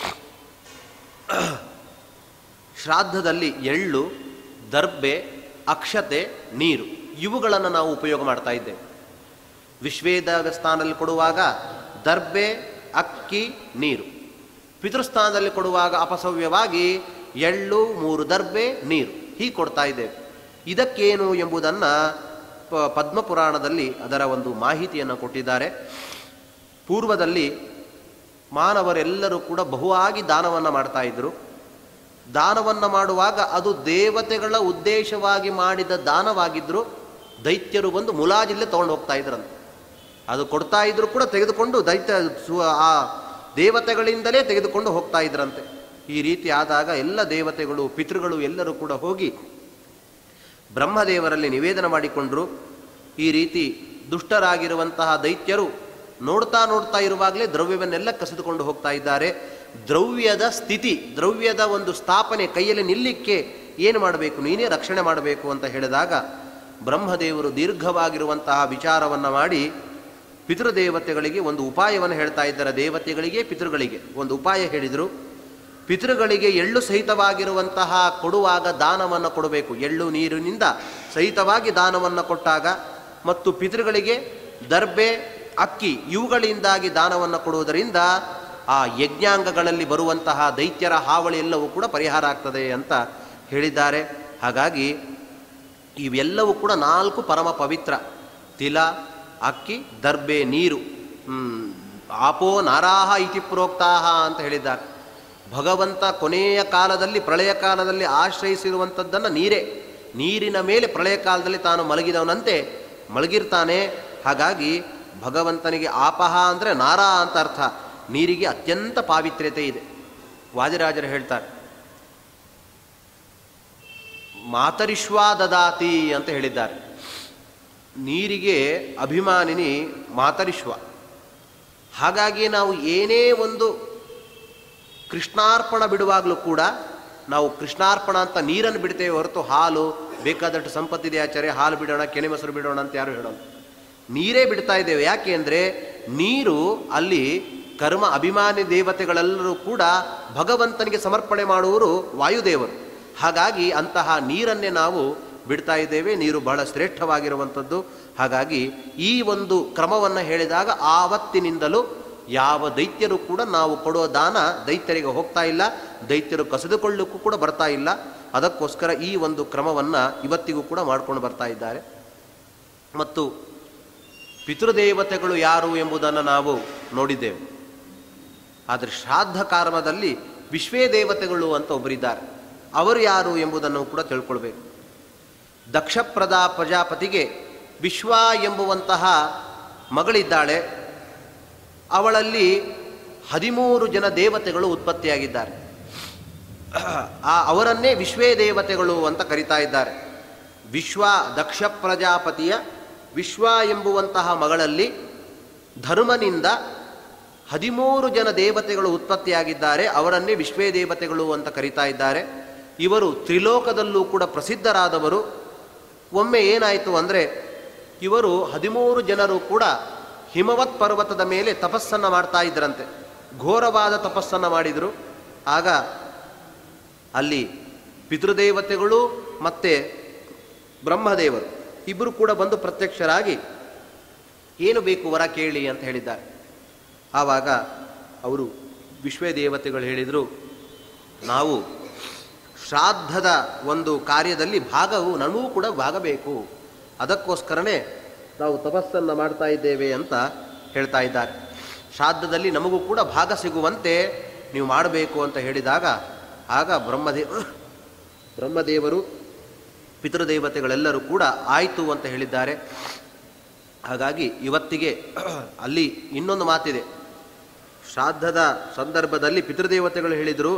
ಶ್ರಾದ್ದದಲ್ಲಿ ಎಳ್ಳು ದರ್ಬೆ ಅಕ್ಷತೆ ನೀರು ಇವುಗಳನ್ನು ನಾವು ಉಪಯೋಗ ಮಾಡ್ತಾ ಇದ್ದೇವೆ ವಿಶ್ವೇದಸ್ಥಾನದಲ್ಲಿ ಕೊಡುವಾಗ ದರ್ಬೆ ಅಕ್ಕಿ ನೀರು ಪಿತೃಸ್ಥಾನದಲ್ಲಿ ಕೊಡುವಾಗ ಅಪಸವ್ಯವಾಗಿ ಎಳ್ಳು ಮೂರು ದರ್ಬೆ ನೀರು ಹೀಗೆ ಕೊಡ್ತಾ ಇದ್ದೇವೆ ಇದಕ್ಕೇನು ಎಂಬುದನ್ನು ಪ- ಪದ್ಮಪುರಾಣದಲ್ಲಿ ಅದರ ಒಂದು ಮಾಹಿತಿಯನ್ನು ಕೊಟ್ಟಿದ್ದಾರೆ ಪೂರ್ವದಲ್ಲಿ ಮಾನವರೆಲ್ಲರೂ ಕೂಡ ಬಹುವಾಗಿ ದಾನವನ್ನು ಮಾಡ್ತಾ ಇದ್ದರು ದಾನವನ್ನು ಮಾಡುವಾಗ ಅದು ದೇವತೆಗಳ ಉದ್ದೇಶವಾಗಿ ಮಾಡಿದ ದಾನವಾಗಿದ್ದರು ದೈತ್ಯರು ಬಂದು ಮುಲಾಜಿಲ್ಲೇ ತೊಗೊಂಡು ಹೋಗ್ತಾ ಇದ್ರಂತೆ ಅದು ಕೊಡ್ತಾ ಇದ್ರು ಕೂಡ ತೆಗೆದುಕೊಂಡು ದೈತ್ಯ ಸು- ಆ ದೇವತೆಗಳಿಂದಲೇ ತೆಗೆದುಕೊಂಡು ಹೋಗ್ತಾ ಇದ್ರಂತೆ ಈ ರೀತಿ ಆದಾಗ ಎಲ್ಲ ದೇವತೆಗಳು ಪಿತೃಗಳು ಎಲ್ಲರೂ ಕೂಡ ಹೋಗಿ ಬ್ರಹ್ಮದೇವರಲ್ಲಿ ನಿವೇದನ ಮಾಡಿಕೊಂಡ್ರು ಈ ರೀತಿ ದುಷ್ಟರಾಗಿರುವಂತಹ ದೈತ್ಯರು ನೋಡ್ತಾ ನೋಡ್ತಾ ಇರುವಾಗಲೇ ದ್ರವ್ಯವನ್ನೆಲ್ಲ ಕಸಿದುಕೊಂಡು ಹೋಗ್ತಾ ಇದ್ದಾರೆ ದ್ರವ್ಯದ ಸ್ಥಿತಿ ದ್ರವ್ಯದ ಒಂದು ಸ್ಥಾಪನೆ ಕೈಯಲ್ಲಿ ನಿಲ್ಲಿಕ್ಕೆ ಏನು ಮಾಡಬೇಕು ನೀನೇ ರಕ್ಷಣೆ ಮಾಡಬೇಕು ಅಂತ ಹೇಳಿದಾಗ ಬ್ರಹ್ಮದೇವರು ದೀರ್ಘವಾಗಿರುವಂತಹ ವಿಚಾರವನ್ನು ಮಾಡಿ ಪಿತೃದೇವತೆಗಳಿಗೆ ಒಂದು ಉಪಾಯವನ್ನು ಹೇಳ್ತಾ ಇದ್ದಾರೆ ದೇವತೆಗಳಿಗೆ ಪಿತೃಗಳಿಗೆ ಒಂದು ಉಪಾಯ ಹೇಳಿದರು ಪಿತೃಗಳಿಗೆ ಎಳ್ಳು ಸಹಿತವಾಗಿರುವಂತಹ ಕೊಡುವಾಗ ದಾನವನ್ನು ಕೊಡಬೇಕು ಎಳ್ಳು ನೀರಿನಿಂದ ಸಹಿತವಾಗಿ ದಾನವನ್ನು ಕೊಟ್ಟಾಗ ಮತ್ತು ಪಿತೃಗಳಿಗೆ ದರ್ಬೆ ಅಕ್ಕಿ ಇವುಗಳಿಂದಾಗಿ ದಾನವನ್ನು ಕೊಡುವುದರಿಂದ ಆ ಯಜ್ಞಾಂಗಗಳಲ್ಲಿ ಬರುವಂತಹ ದೈತ್ಯರ ಹಾವಳಿ ಎಲ್ಲವೂ ಕೂಡ ಪರಿಹಾರ ಆಗ್ತದೆ ಅಂತ ಹೇಳಿದ್ದಾರೆ ಹಾಗಾಗಿ ಇವೆಲ್ಲವೂ ಕೂಡ ನಾಲ್ಕು ಪರಮ ಪವಿತ್ರ ತಿಲ ಅಕ್ಕಿ ದರ್ಬೆ ನೀರು ಹ್ಮ್, ಆಪೋ ನಾರಾಹ ಇತಿ ಪ್ರೋಕ್ತಾಹ ಅಂತ ಹೇಳಿದ್ದಾರೆ ಭಗವಂತ ಕೊನೆಯ ಕಾಲದಲ್ಲಿ ಪ್ರಳಯ ಕಾಲದಲ್ಲಿ ಆಶ್ರಯಿಸಿರುವಂಥದ್ದನ್ನು ನೀರೇ ನೀರಿನ ಮೇಲೆ ಪ್ರಳಯ ಕಾಲದಲ್ಲಿ ತಾನು ಮಲಗಿದವನಂತೆ ಮಲಗಿರ್ತಾನೆ ಹಾಗಾಗಿ ಭಗವಂತನಿಗೆ ಆಪಹ ಅಂದರೆ ನಾರಾ ಅಂತ ಅರ್ಥ ನೀರಿಗೆ ಅತ್ಯಂತ ಪಾವಿತ್ರ್ಯತೆ ಇದೆ ವಾದಿರಾಜರು ಹೇಳ್ತಾರೆ ಮಾತರಿಶ್ವಾ ದದಾತಿ ಅಂತ ಹೇಳಿದ್ದಾರೆ ನೀರಿಗೆ ಅಭಿಮಾನಿನಿ ಮಾತರಿಶ್ವ ಹಾಗಾಗಿ ನಾವು ಏನೇ ಒಂದು ಕೃಷ್ಣಾರ್ಪಣ ಬಿಡುವಾಗಲೂ ಕೂಡ ನಾವು ಕೃಷ್ಣಾರ್ಪಣ ಅಂತ ನೀರನ್ನು ಬಿಡ್ತೇವೆ ಹೊರತು ಹಾಲು ಬೇಕಾದಷ್ಟು ಸಂಪತ್ತಿದೆ ಆಚಾರ್ಯ ಹಾಲು ಬಿಡೋಣ ಕೆನೆ ಮೊಸರು ಬಿಡೋಣ ಅಂತ ಯಾರು ಹೇಳೋಣ ನೀರೇ ಬಿಡ್ತಾ ಇದ್ದೇವೆ ಯಾಕೆ ಅಂದರೆ ನೀರು ಅಲ್ಲಿ ಕರ್ಮ ಅಭಿಮಾನಿ ದೇವತೆಗಳೆಲ್ಲರೂ ಕೂಡ ಭಗವಂತನಿಗೆ ಸಮರ್ಪಣೆ ಮಾಡುವವರು ವಾಯುದೇವರು ಹಾಗಾಗಿ ಅಂತಹ ನೀರನ್ನೇ ನಾವು ಬಿಡ್ತಾ ಇದ್ದೇವೆ ನೀರು ಬಹಳ ಶ್ರೇಷ್ಠವಾಗಿರುವಂಥದ್ದು ಹಾಗಾಗಿ ಈ ಒಂದು ಕ್ರಮವನ್ನು ಹೇಳಿದಾಗ ಆವತ್ತಿನಿಂದಲೂ ಯಾವ ದೈತ್ಯರು ಕೂಡ ನಾವು ಕೊಡುವ ದಾನ ದೈತ್ಯರಿಗೆ ಹೋಗ್ತಾ ಇಲ್ಲ ದೈತ್ಯರು ಕಸಿದುಕೊಳ್ಳಕ್ಕೂ ಕೂಡ ಬರ್ತಾ ಇಲ್ಲ ಅದಕ್ಕೋಸ್ಕರ ಈ ಒಂದು ಕ್ರಮವನ್ನು ಇವತ್ತಿಗೂ ಕೂಡ ಮಾಡ್ಕೊಂಡು ಬರ್ತಾ ಇದ್ದಾರೆ ಮತ್ತು ಪಿತೃದೇವತೆಗಳು ಯಾರು ಎಂಬುದನ್ನು ನಾವು ನೋಡಿದ್ದೇವೆ ಆದರೆ ಶ್ರಾದ್ದ ಕಾರಣದಲ್ಲಿ ವಿಶ್ವೇ ದೇವತೆಗಳು ಅಂತ ಒಬ್ಬರಿದ್ದಾರೆ ಅವರು ಯಾರು ಎಂಬುದನ್ನು ಕೂಡ ತಿಳ್ಕೊಳ್ಬೇಕು ದಕ್ಷಪ್ರದ ಪ್ರಜಾಪತಿಗೆ ವಿಶ್ವ ಎಂಬುವಂತಹ ಮಗಳಿದ್ದಾಳೆ ಅವಳಲ್ಲಿ ಹದಿಮೂರು ಜನ ದೇವತೆಗಳು ಉತ್ಪತ್ತಿಯಾಗಿದ್ದಾರೆ ಆ ಅವರನ್ನೇ ವಿಶ್ವೇ ದೇವತೆಗಳು ಅಂತ ಕರಿತಾ ಇದ್ದಾರೆ ವಿಶ್ವ ದಕ್ಷ ಪ್ರಜಾಪತಿಯ ವಿಶ್ವ ಎಂಬುವಂತಹ ಮಗಳಲ್ಲಿ ಧರ್ಮನಿಂದ ಹದಿಮೂರು ಜನ ದೇವತೆಗಳು ಉತ್ಪತ್ತಿಯಾಗಿದ್ದಾರೆ ಅವರನ್ನೇ ವಿಶ್ವೇ ದೇವತೆಗಳು ಅಂತ ಕರಿತಾ ಇದ್ದಾರೆ ಇವರು ತ್ರಿಲೋಕದಲ್ಲೂ ಕೂಡ ಪ್ರಸಿದ್ಧರಾದವರು ಒಮ್ಮೆ ಏನಾಯಿತು ಅಂದರೆ ಇವರು ಹದಿಮೂರು ಜನರು ಕೂಡ ಹಿಮವತ್ ಪರ್ವತದ ಮೇಲೆ ತಪಸ್ಸನ್ನು ಮಾಡ್ತಾ ಇದ್ರಂತೆ ಘೋರವಾದ ತಪಸ್ಸನ್ನು ಮಾಡಿದರು ಆಗ ಅಲ್ಲಿ ಪಿತೃದೇವತೆಗಳು ಮತ್ತು ಬ್ರಹ್ಮದೇವರು ಇಬ್ಬರು ಕೂಡ ಬಂದು ಪ್ರತ್ಯಕ್ಷರಾಗಿ ಏನು ಬೇಕು ವರ ಕೇಳಿ ಅಂತ ಹೇಳಿದ್ದಾರೆ ಆವಾಗ ಅವರು ವಿಶ್ವೇ ದೇವತೆಗಳು ಹೇಳಿದರು ನಾವು ಶ್ರಾದ್ದದ ಒಂದು ಕಾರ್ಯದಲ್ಲಿ ಭಾಗವು ನಮಗೂ ಕೂಡ ಭಾಗ ಬೇಕು ಅದಕ್ಕೋಸ್ಕರನೇ ನಾವು ತಪಸ್ಸನ್ನು ಮಾಡ್ತಾ ಇದ್ದೇವೆ ಅಂತ ಹೇಳ್ತಾ ಇದ್ದಾರೆ ಶ್ರಾದ್ದದಲ್ಲಿ ನಮಗೂ ಕೂಡ ಭಾಗ ಸಿಗುವಂತೆ ನೀವು ಮಾಡಬೇಕು ಅಂತ ಹೇಳಿದಾಗ ಆಗ ಬ್ರಹ್ಮದೇವ ಬ್ರಹ್ಮದೇವರು ಪಿತೃದೇವತೆಗಳೆಲ್ಲರೂ ಕೂಡ ಆಯಿತು ಅಂತ ಹೇಳಿದ್ದಾರೆ ಹಾಗಾಗಿ ಇವತ್ತಿಗೆ ಅಲ್ಲಿ ಇನ್ನೊಂದು ಮಾತಿದೆ ಶ್ರಾದ್ದದ ಸಂದರ್ಭದಲ್ಲಿ ಪಿತೃದೇವತೆಗಳು ಹೇಳಿದರು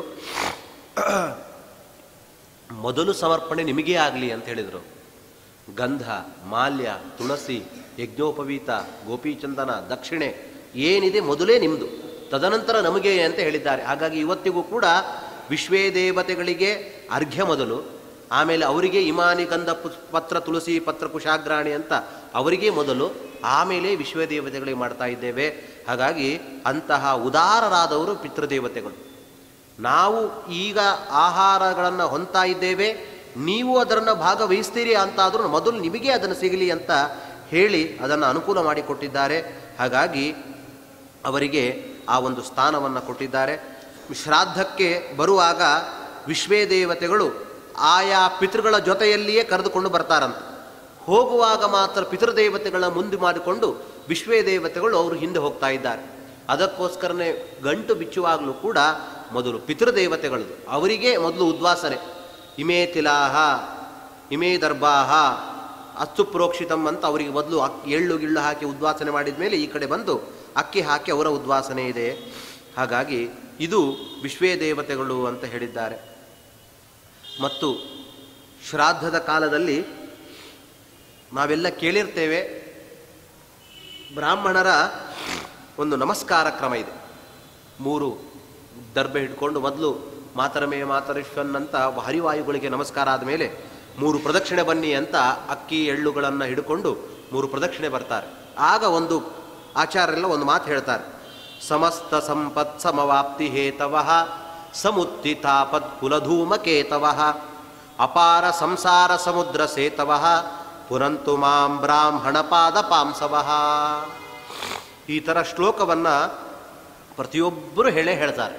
ಮೊದಲು ಸಮರ್ಪಣೆ ನಿಮಗೇ ಆಗಲಿ ಅಂತ ಹೇಳಿದರು ಗಂಧ ಮಾಲ್ಯ ತುಳಸಿ ಯಜ್ಞೋಪವೀತ ಗೋಪೀಚಂದನ ದಕ್ಷಿಣೆ ಏನಿದೆ ಮೊದಲೇ ನಿಮ್ಮದು ತದನಂತರ ನಮಗೆ ಅಂತ ಹೇಳಿದ್ದಾರೆ ಹಾಗಾಗಿ ಇವತ್ತಿಗೂ ಕೂಡ ವಿಶ್ವೇ ದೇವತೆಗಳಿಗೆ ಅರ್ಘ್ಯ ಮೊದಲು ಆಮೇಲೆ ಅವರಿಗೆ ಇಮಾನಿ ಗಂಧ ಪುಸ್- ಪತ್ರ ತುಳಸಿ ಪತ್ರ ಕುಶಾಗ್ರಾಣಿ ಅಂತ ಅವರಿಗೆ ಮೊದಲು ಆಮೇಲೆ ವಿಶ್ವ ದೇವತೆಗಳಿಗೆ ಮಾಡ್ತಾ ಇದ್ದೇವೆ ಹಾಗಾಗಿ ಅಂತಹ ಉದಾರರಾದವರು ಪಿತೃದೇವತೆಗಳು ನಾವು ಈಗ ಆಹಾರಗಳನ್ನು ಹೊಂತಾ ಇದ್ದೇವೆ ನೀವು ಅದನ್ನು ಭಾಗವಹಿಸ್ತೀರಿ ಅಂತಾದರೂ ಮೊದಲು ನಿಮಗೆ ಅದನ್ನು ಸಿಗಲಿ ಅಂತ ಹೇಳಿ ಅದನ್ನು ಅನುಕೂಲ ಮಾಡಿಕೊಟ್ಟಿದ್ದಾರೆ ಹಾಗಾಗಿ ಅವರಿಗೆ ಆ ಒಂದು ಸ್ಥಾನವನ್ನು ಕೊಟ್ಟಿದ್ದಾರೆ ಶ್ರಾದ್ದಕ್ಕೆ ಬರುವಾಗ ವಿಶ್ವೇ ದೇವತೆಗಳು ಆಯಾ ಪಿತೃಗಳ ಜೊತೆಯಲ್ಲಿಯೇ ಕರೆದುಕೊಂಡು ಬರ್ತಾರಂತೆ ಹೋಗುವಾಗ ಮಾತ್ರ ಪಿತೃದೇವತೆಗಳ ಮುಂದೆ ಮಾಡಿಕೊಂಡು ವಿಶ್ವೇ ದೇವತೆಗಳು ಅವರು ಹಿಂದೆ ಹೋಗ್ತಾ ಇದ್ದಾರೆ ಅದಕ್ಕೋಸ್ಕರನೇ ಗಂಟು ಬಿಚ್ಚುವಾಗಲೂ ಕೂಡ ಮೊದಲು ಪಿತೃದೇವತೆಗಳದು ಅವರಿಗೆ ಮೊದಲು ಉದ್ವಾಸನೆ ಇಮೇ ತಿಲಾಹ ಇಮೇ ದರ್ಭಾಹ ಅಸ್ತು ಪ್ರೋಕ್ಷಿತಂ ಅಂತ ಅವರಿಗೆ ಮೊದಲು ಅಕ್ಕಿ ಎಳ್ಳು ಗಿಳ್ಳು ಹಾಕಿ ಉದ್ವಾಸನೆ ಮಾಡಿದ ಮೇಲೆ ಈ ಕಡೆ ಬಂದು ಅಕ್ಕಿ ಹಾಕಿ ಅವರ ಉದ್ವಾಸನೆ ಇದೆ ಹಾಗಾಗಿ ಇದು ವಿಶ್ವೇ ದೇವತೆಗಳು ಅಂತ ಹೇಳಿದ್ದಾರೆ ಮತ್ತು ಶ್ರಾದ್ದದ ಕಾಲದಲ್ಲಿ ನಾವೆಲ್ಲ ಕೇಳಿರ್ತೇವೆ ಬ್ರಾಹ್ಮಣರ ಒಂದು ನಮಸ್ಕಾರ ಕ್ರಮ ಇದೆ ಮೂರು ದರ್ಬೆ ಹಿಡ್ಕೊಂಡು ಮೊದಲು ಮಾತರಮೇ ಮಾತರಿಶ್ವನ್ ಅಂತ ಹರಿವಾಯುಗಳಿಗೆ ನಮಸ್ಕಾರ ಆದಮೇಲೆ ಮೂರು ಪ್ರದಕ್ಷಿಣೆ ಬನ್ನಿ ಅಂತ ಅಕ್ಕಿ ಎಳ್ಳುಗಳನ್ನು ಹಿಡ್ಕೊಂಡು ಮೂರು ಪ್ರದಕ್ಷಿಣೆ ಬರ್ತಾರೆ ಆಗ ಒಂದು ಆಚಾರ್ಯರೆಲ್ಲ ಒಂದು ಮಾತು ಹೇಳ್ತಾರೆ ಸಮಸ್ತ ಸಂಪತ್ ಸಮವಾಪ್ತಿ ಹೇತವಃ ಸಮುತ್ಥಿತಾಪತ್ ಕುಲಧೂಮಕೇತವ ಅಪಾರ ಸಂಸಾರ ಸಮುದ್ರ ಸೇತವ ಪುರಂತು ಮಾಂ ಬ್ರಾಹ್ಮಣ ಪಾದ ಪಾಂಸವ ಈ ಥರ ಶ್ಲೋಕವನ್ನು ಪ್ರತಿಯೊಬ್ಬರು ಹೇಳೇ ಹೇಳ್ತಾರೆ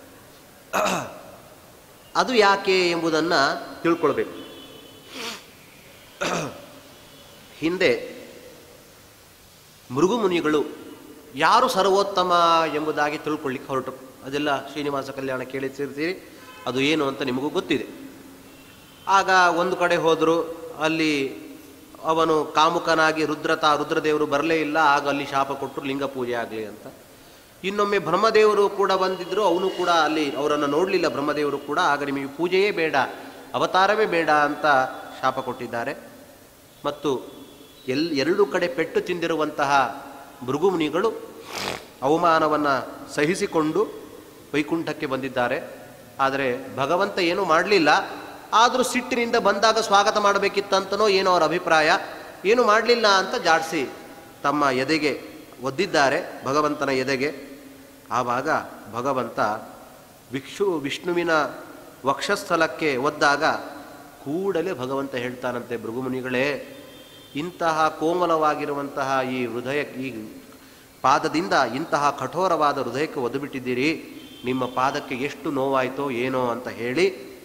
ಅದು ಯಾಕೆ ಎಂಬುದನ್ನು ತಿಳ್ಕೊಳ್ಬೇಕು ಹಿಂದೆ ಮೃಗುಮುನಿಗಳು ಯಾರು ಸರ್ವೋತ್ತಮ ಎಂಬುದಾಗಿ ತಿಳ್ಕೊಳ್ಳಿಕ್ಕೆ ಹೊರಟರು ಅದೆಲ್ಲ ಶ್ರೀನಿವಾಸ ಕಲ್ಯಾಣ ಕೇಳಿಸಿರ್ತೀರಿ ಅದು ಏನು ಅಂತ ನಿಮಗೂ ಗೊತ್ತಿದೆ ಆಗ ಒಂದು ಕಡೆ ಹೋದರು ಅಲ್ಲಿ ಅವನು ಕಾಮುಕನಾಗಿ ರುದ್ರತ ರುದ್ರದೇವರು ಬರಲೇ ಇಲ್ಲ ಆಗ ಅಲ್ಲಿ ಶಾಪ ಕೊಟ್ಟರು ಲಿಂಗ ಪೂಜೆ ಆಗಲಿ ಅಂತ ಇನ್ನೊಮ್ಮೆ ಬ್ರಹ್ಮದೇವರು ಕೂಡ ಬಂದಿದ್ದರು ಅವನು ಕೂಡ ಅಲ್ಲಿ ಅವರನ್ನು ನೋಡಲಿಲ್ಲ ಬ್ರಹ್ಮದೇವರು ಕೂಡ ಆಗ ನಿಮಗೆ ಪೂಜೆಯೇ ಬೇಡ ಅವತಾರವೇ ಬೇಡ ಅಂತ ಶಾಪ ಕೊಟ್ಟಿದ್ದಾರೆ ಮತ್ತು ಎಲ್ ಎರಡು ಕಡೆ ಪೆಟ್ಟು ತಿಂದಿರುವಂತಹ ಭೃಗುಮುನಿಗಳು ಅವಮಾನವನ್ನು ಸಹಿಸಿಕೊಂಡು ವೈಕುಂಠಕ್ಕೆ ಬಂದಿದ್ದಾರೆ ಆದರೆ ಭಗವಂತ ಏನೂ ಮಾಡಲಿಲ್ಲ ಆದರೂ ಸಿಟ್ಟಿನಿಂದ ಬಂದಾಗ ಸ್ವಾಗತ ಮಾಡಬೇಕಿತ್ತಂತನೋ ಏನೋ ಅವರ ಅಭಿಪ್ರಾಯ ಏನು ಮಾಡಲಿಲ್ಲ ಅಂತ ಜಾಡಿಸಿ ತಮ್ಮ ಎದೆಗೆ ಒದ್ದಿದ್ದಾರೆ ಭಗವಂತನ ಎದೆಗೆ ಆವಾಗ ಭಗವಂತ ವಿಕ್ಷು ವಿಷ್ಣುವಿನ ವಕ್ಷಸ್ಥಲಕ್ಕೆ ಒದ್ದಾಗ ಕೂಡಲೇ ಭಗವಂತ ಹೇಳ್ತಾನಂತೆ ಭೃಗುಮುನಿಗಳೇ ಇಂತಹ ಕೋಮಲವಾಗಿರುವಂತಹ ಈ ಹೃದಯ ಈ ಪಾದದಿಂದ ಇಂತಹ ಕಠೋರವಾದ ಹೃದಯಕ್ಕೆ ಒದ್ದುಬಿಟ್ಟಿದ್ದೀರಿ ನಿಮ್ಮ ಪಾದಕ್ಕೆ ಎಷ್ಟು ನೋವಾಯಿತೋ ಏನೋ ಅಂತ ಹೇಳಿ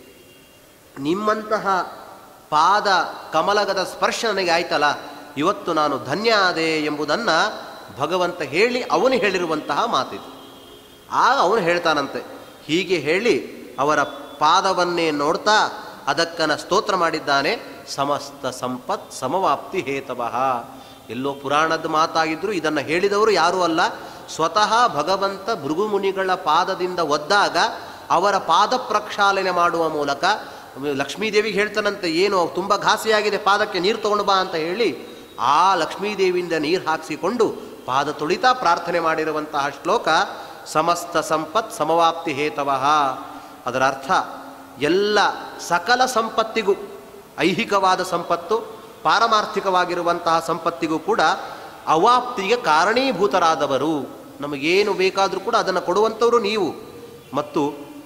ನಿಮ್ಮಂತಹ ಪಾದ ಕಮಲಗದ ಸ್ಪರ್ಶ ನನಗೆ ಆಯ್ತಲ್ಲ ಇವತ್ತು ನಾನು ಧನ್ಯ ಆದೆ ಎಂಬುದನ್ನು ಭಗವಂತ ಹೇಳಿ ಅವನು ಹೇಳಿರುವಂತಹ ಮಾತಿದು ಆಗ ಅವನು ಹೇಳ್ತಾನಂತೆ ಹೀಗೆ ಹೇಳಿ ಅವರ ಪಾದವನ್ನೇ ನೋಡ್ತಾ ಅದಕ್ಕನ ಸ್ತೋತ್ರ ಮಾಡಿದ್ದಾನೆ ಸಮಸ್ತ ಸಂಪತ್ ಸಮವಾಪ್ತಿ ಹೇತವಃ ಎಲ್ಲೋ ಪುರಾಣದ ಮಾತಾಗಿದ್ರು ಇದನ್ನು ಹೇಳಿದವರು ಯಾರೂ ಅಲ್ಲ ಸ್ವತಃ ಭಗವಂತ ಭೃಗುಮುನಿಗಳ ಪಾದದಿಂದ ಒದ್ದಾಗ ಅವರ ಪಾದ ಪ್ರಕ್ಷಾಲನೆ ಮಾಡುವ ಮೂಲಕ ಲಕ್ಷ್ಮೀದೇವಿಗೆ ಹೇಳ್ತಾನಂತೆ ಏನು ತುಂಬ ಘಾಸಿಯಾಗಿದೆ ಪಾದಕ್ಕೆ ನೀರು ತಗೊಂಡು ಬಾ ಅಂತ ಹೇಳಿ ಆ ಲಕ್ಷ್ಮೀದೇವಿಯಿಂದ ನೀರು ಹಾಕಿಸಿಕೊಂಡು ಪಾದ ತುಳಿತಾ ಪ್ರಾರ್ಥನೆ ಮಾಡಿರುವಂತಹ ಶ್ಲೋಕ ಸಮಸ್ತ ಸಂಪತ್ ಸಮವಾಪ್ತಿ ಹೇತವಃ ಅದರ ಅರ್ಥ ಎಲ್ಲ ಸಕಲ ಸಂಪತ್ತಿಗೂ ಐಹಿಕವಾದ ಸಂಪತ್ತು ಪಾರಮಾರ್ಥಿಕವಾಗಿರುವಂತಹ ಸಂಪತ್ತಿಗೂ ಕೂಡ ಅವಾಪ್ತಿಗೆ ಕಾರಣೀಭೂತರಾದವರು ನಮಗೇನು ಬೇಕಾದರೂ ಕೂಡ ಅದನ್ನು ಕೊಡುವಂಥವರು ನೀವು ಮತ್ತು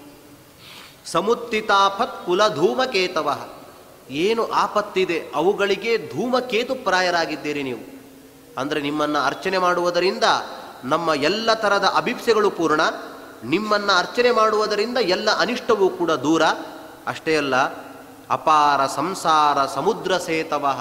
ಸಮುತ್ತಿತಾಪತ್ ಕುಲ ಧೂಮಕೇತವ ಏನು ಆಪತ್ತಿದೆ ಅವುಗಳಿಗೆ ಧೂಮಕೇತು ಪ್ರಾಯರಾಗಿದ್ದೀರಿ ನೀವು ಅಂದರೆ ನಿಮ್ಮನ್ನು ಅರ್ಚನೆ ಮಾಡುವುದರಿಂದ ನಮ್ಮ ಎಲ್ಲ ಥರದ ಅಭಿಪ್ಸೆಗಳು ಪೂರ್ಣ ನಿಮ್ಮನ್ನು ಅರ್ಚನೆ ಮಾಡುವುದರಿಂದ ಎಲ್ಲ ಅನಿಷ್ಟವೂ ಕೂಡ ದೂರ ಅಷ್ಟೇ ಅಲ್ಲ ಅಪಾರ ಸಂಸಾರ ಸಮುದ್ರ ಸೇತವಃ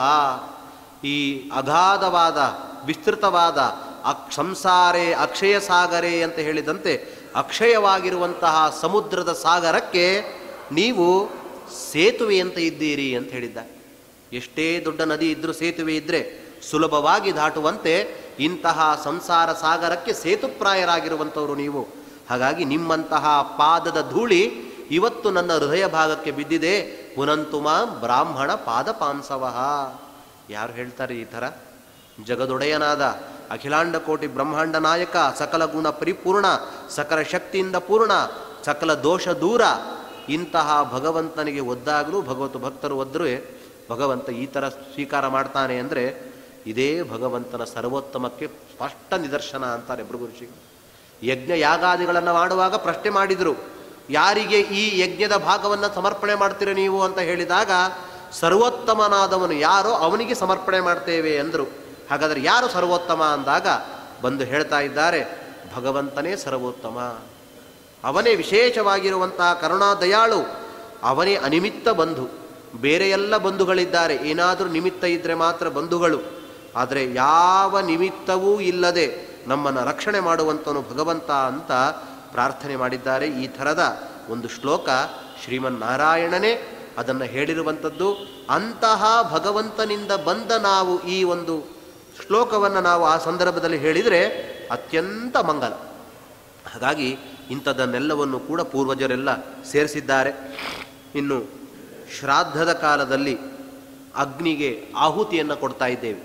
ಈ ಅಗಾಧವಾದ ವಿಸ್ತೃತವಾದ ಅಕ್ ಸಂಸಾರೇ ಅಕ್ಷಯ ಸಾಗರೇ ಅಂತ ಹೇಳಿದಂತೆ ಅಕ್ಷಯವಾಗಿರುವಂತಹ ಸಮುದ್ರದ ಸಾಗರಕ್ಕೆ ನೀವು ಸೇತುವೆ ಅಂತ ಇದ್ದೀರಿ ಅಂತ ಹೇಳಿದ್ದ ಎಷ್ಟೇ ದೊಡ್ಡ ನದಿ ಇದ್ರೂ ಸೇತುವೆ ಇದ್ದರೆ ಸುಲಭವಾಗಿ ದಾಟುವಂತೆ ಇಂತಹ ಸಂಸಾರ ಸಾಗರಕ್ಕೆ ಸೇತುಪ್ರಾಯರಾಗಿರುವಂಥವರು ನೀವು ಹಾಗಾಗಿ ನಿಮ್ಮಂತಹ ಪಾದದ ಧೂಳಿ ಇವತ್ತು ನನ್ನ ಹೃದಯ ಭಾಗಕ್ಕೆ ಬಿದ್ದಿದೆ ಪುನಂತುಮ ಬ್ರಾಹ್ಮಣ ಪಾದ ಪಾಂಸವಃ ಯಾರು ಹೇಳ್ತಾರೆ ಈ ಥರ ಜಗದೊಡೆಯನಾದ ಅಖಿಲಾಂಡ ಕೋಟಿ ಬ್ರಹ್ಮಾಂಡ ನಾಯಕ ಸಕಲ ಗುಣ ಪರಿಪೂರ್ಣ ಸಕಲ ಶಕ್ತಿಯಿಂದ ಪೂರ್ಣ ಸಕಲ ದೋಷ ದೂರ ಇಂತಹ ಭಗವಂತನಿಗೆ ಒದ್ದಾಗಲೂ ಭಗವತ್ ಭಕ್ತರು ಒದ್ದರೆ ಭಗವಂತ ಈ ಥರ ಸ್ವೀಕಾರ ಮಾಡ್ತಾನೆ ಅಂದರೆ ಇದೇ ಭಗವಂತನ ಸರ್ವೋತ್ತಮಕ್ಕೆ ಸ್ಪಷ್ಟ ನಿದರ್ಶನ ಅಂತಾರೆ ಭೃಗುರುಷಿಗಳು ಯಜ್ಞ ಯಾಗಾದಿಗಳನ್ನು ಮಾಡುವಾಗ ಪ್ರಶ್ನೆ ಮಾಡಿದರು ಯಾರಿಗೆ ಈ ಯಜ್ಞದ ಭಾಗವನ್ನು ಸಮರ್ಪಣೆ ಮಾಡ್ತೀರ ನೀವು ಅಂತ ಹೇಳಿದಾಗ ಸರ್ವೋತ್ತಮನಾದವನು ಯಾರೋ ಅವನಿಗೆ ಸಮರ್ಪಣೆ ಮಾಡ್ತೇವೆ ಎಂದರು ಹಾಗಾದರೆ ಯಾರು ಸರ್ವೋತ್ತಮ ಅಂದಾಗ ಬಂದು ಹೇಳ್ತಾ ಇದ್ದಾರೆ ಭಗವಂತನೇ ಸರ್ವೋತ್ತಮ ಅವನೇ ವಿಶೇಷವಾಗಿರುವಂತಹ ಕರುಣಾ ದಯಾಳು ಅವನೇ ಅನಿಮಿತ್ತ ಬಂಧು ಬೇರೆ ಎಲ್ಲ ಬಂಧುಗಳಿದ್ದಾರೆ ಏನಾದರೂ ನಿಮಿತ್ತ ಇದ್ದರೆ ಮಾತ್ರ ಬಂಧುಗಳು ಆದರೆ ಯಾವ ನಿಮಿತ್ತವೂ ಇಲ್ಲದೆ ನಮ್ಮನ್ನು ರಕ್ಷಣೆ ಮಾಡುವಂಥವನು ಭಗವಂತ ಅಂತ ಪ್ರಾರ್ಥನೆ ಮಾಡಿದ್ದಾರೆ ಈ ಥರದ ಒಂದು ಶ್ಲೋಕ ಶ್ರೀಮನ್ನಾರಾಯಣನೇ ಅದನ್ನು ಹೇಳಿರುವಂಥದ್ದು ಅಂತಹ ಭಗವಂತನಿಂದ ಬಂದ ನಾವು ಈ ಒಂದು ಶ್ಲೋಕವನ್ನು ನಾವು ಆ ಸಂದರ್ಭದಲ್ಲಿ ಹೇಳಿದರೆ ಅತ್ಯಂತ ಮಂಗಲ ಹಾಗಾಗಿ ಇಂಥದ್ದನ್ನೆಲ್ಲವನ್ನು ಕೂಡ ಪೂರ್ವಜರೆಲ್ಲ ಸೇರಿಸಿದ್ದಾರೆ ಇನ್ನು ಶ್ರಾದ್ದದ ಕಾಲದಲ್ಲಿ ಅಗ್ನಿಗೆ ಆಹುತಿಯನ್ನು ಕೊಡ್ತಾ ಇದ್ದೇವೆ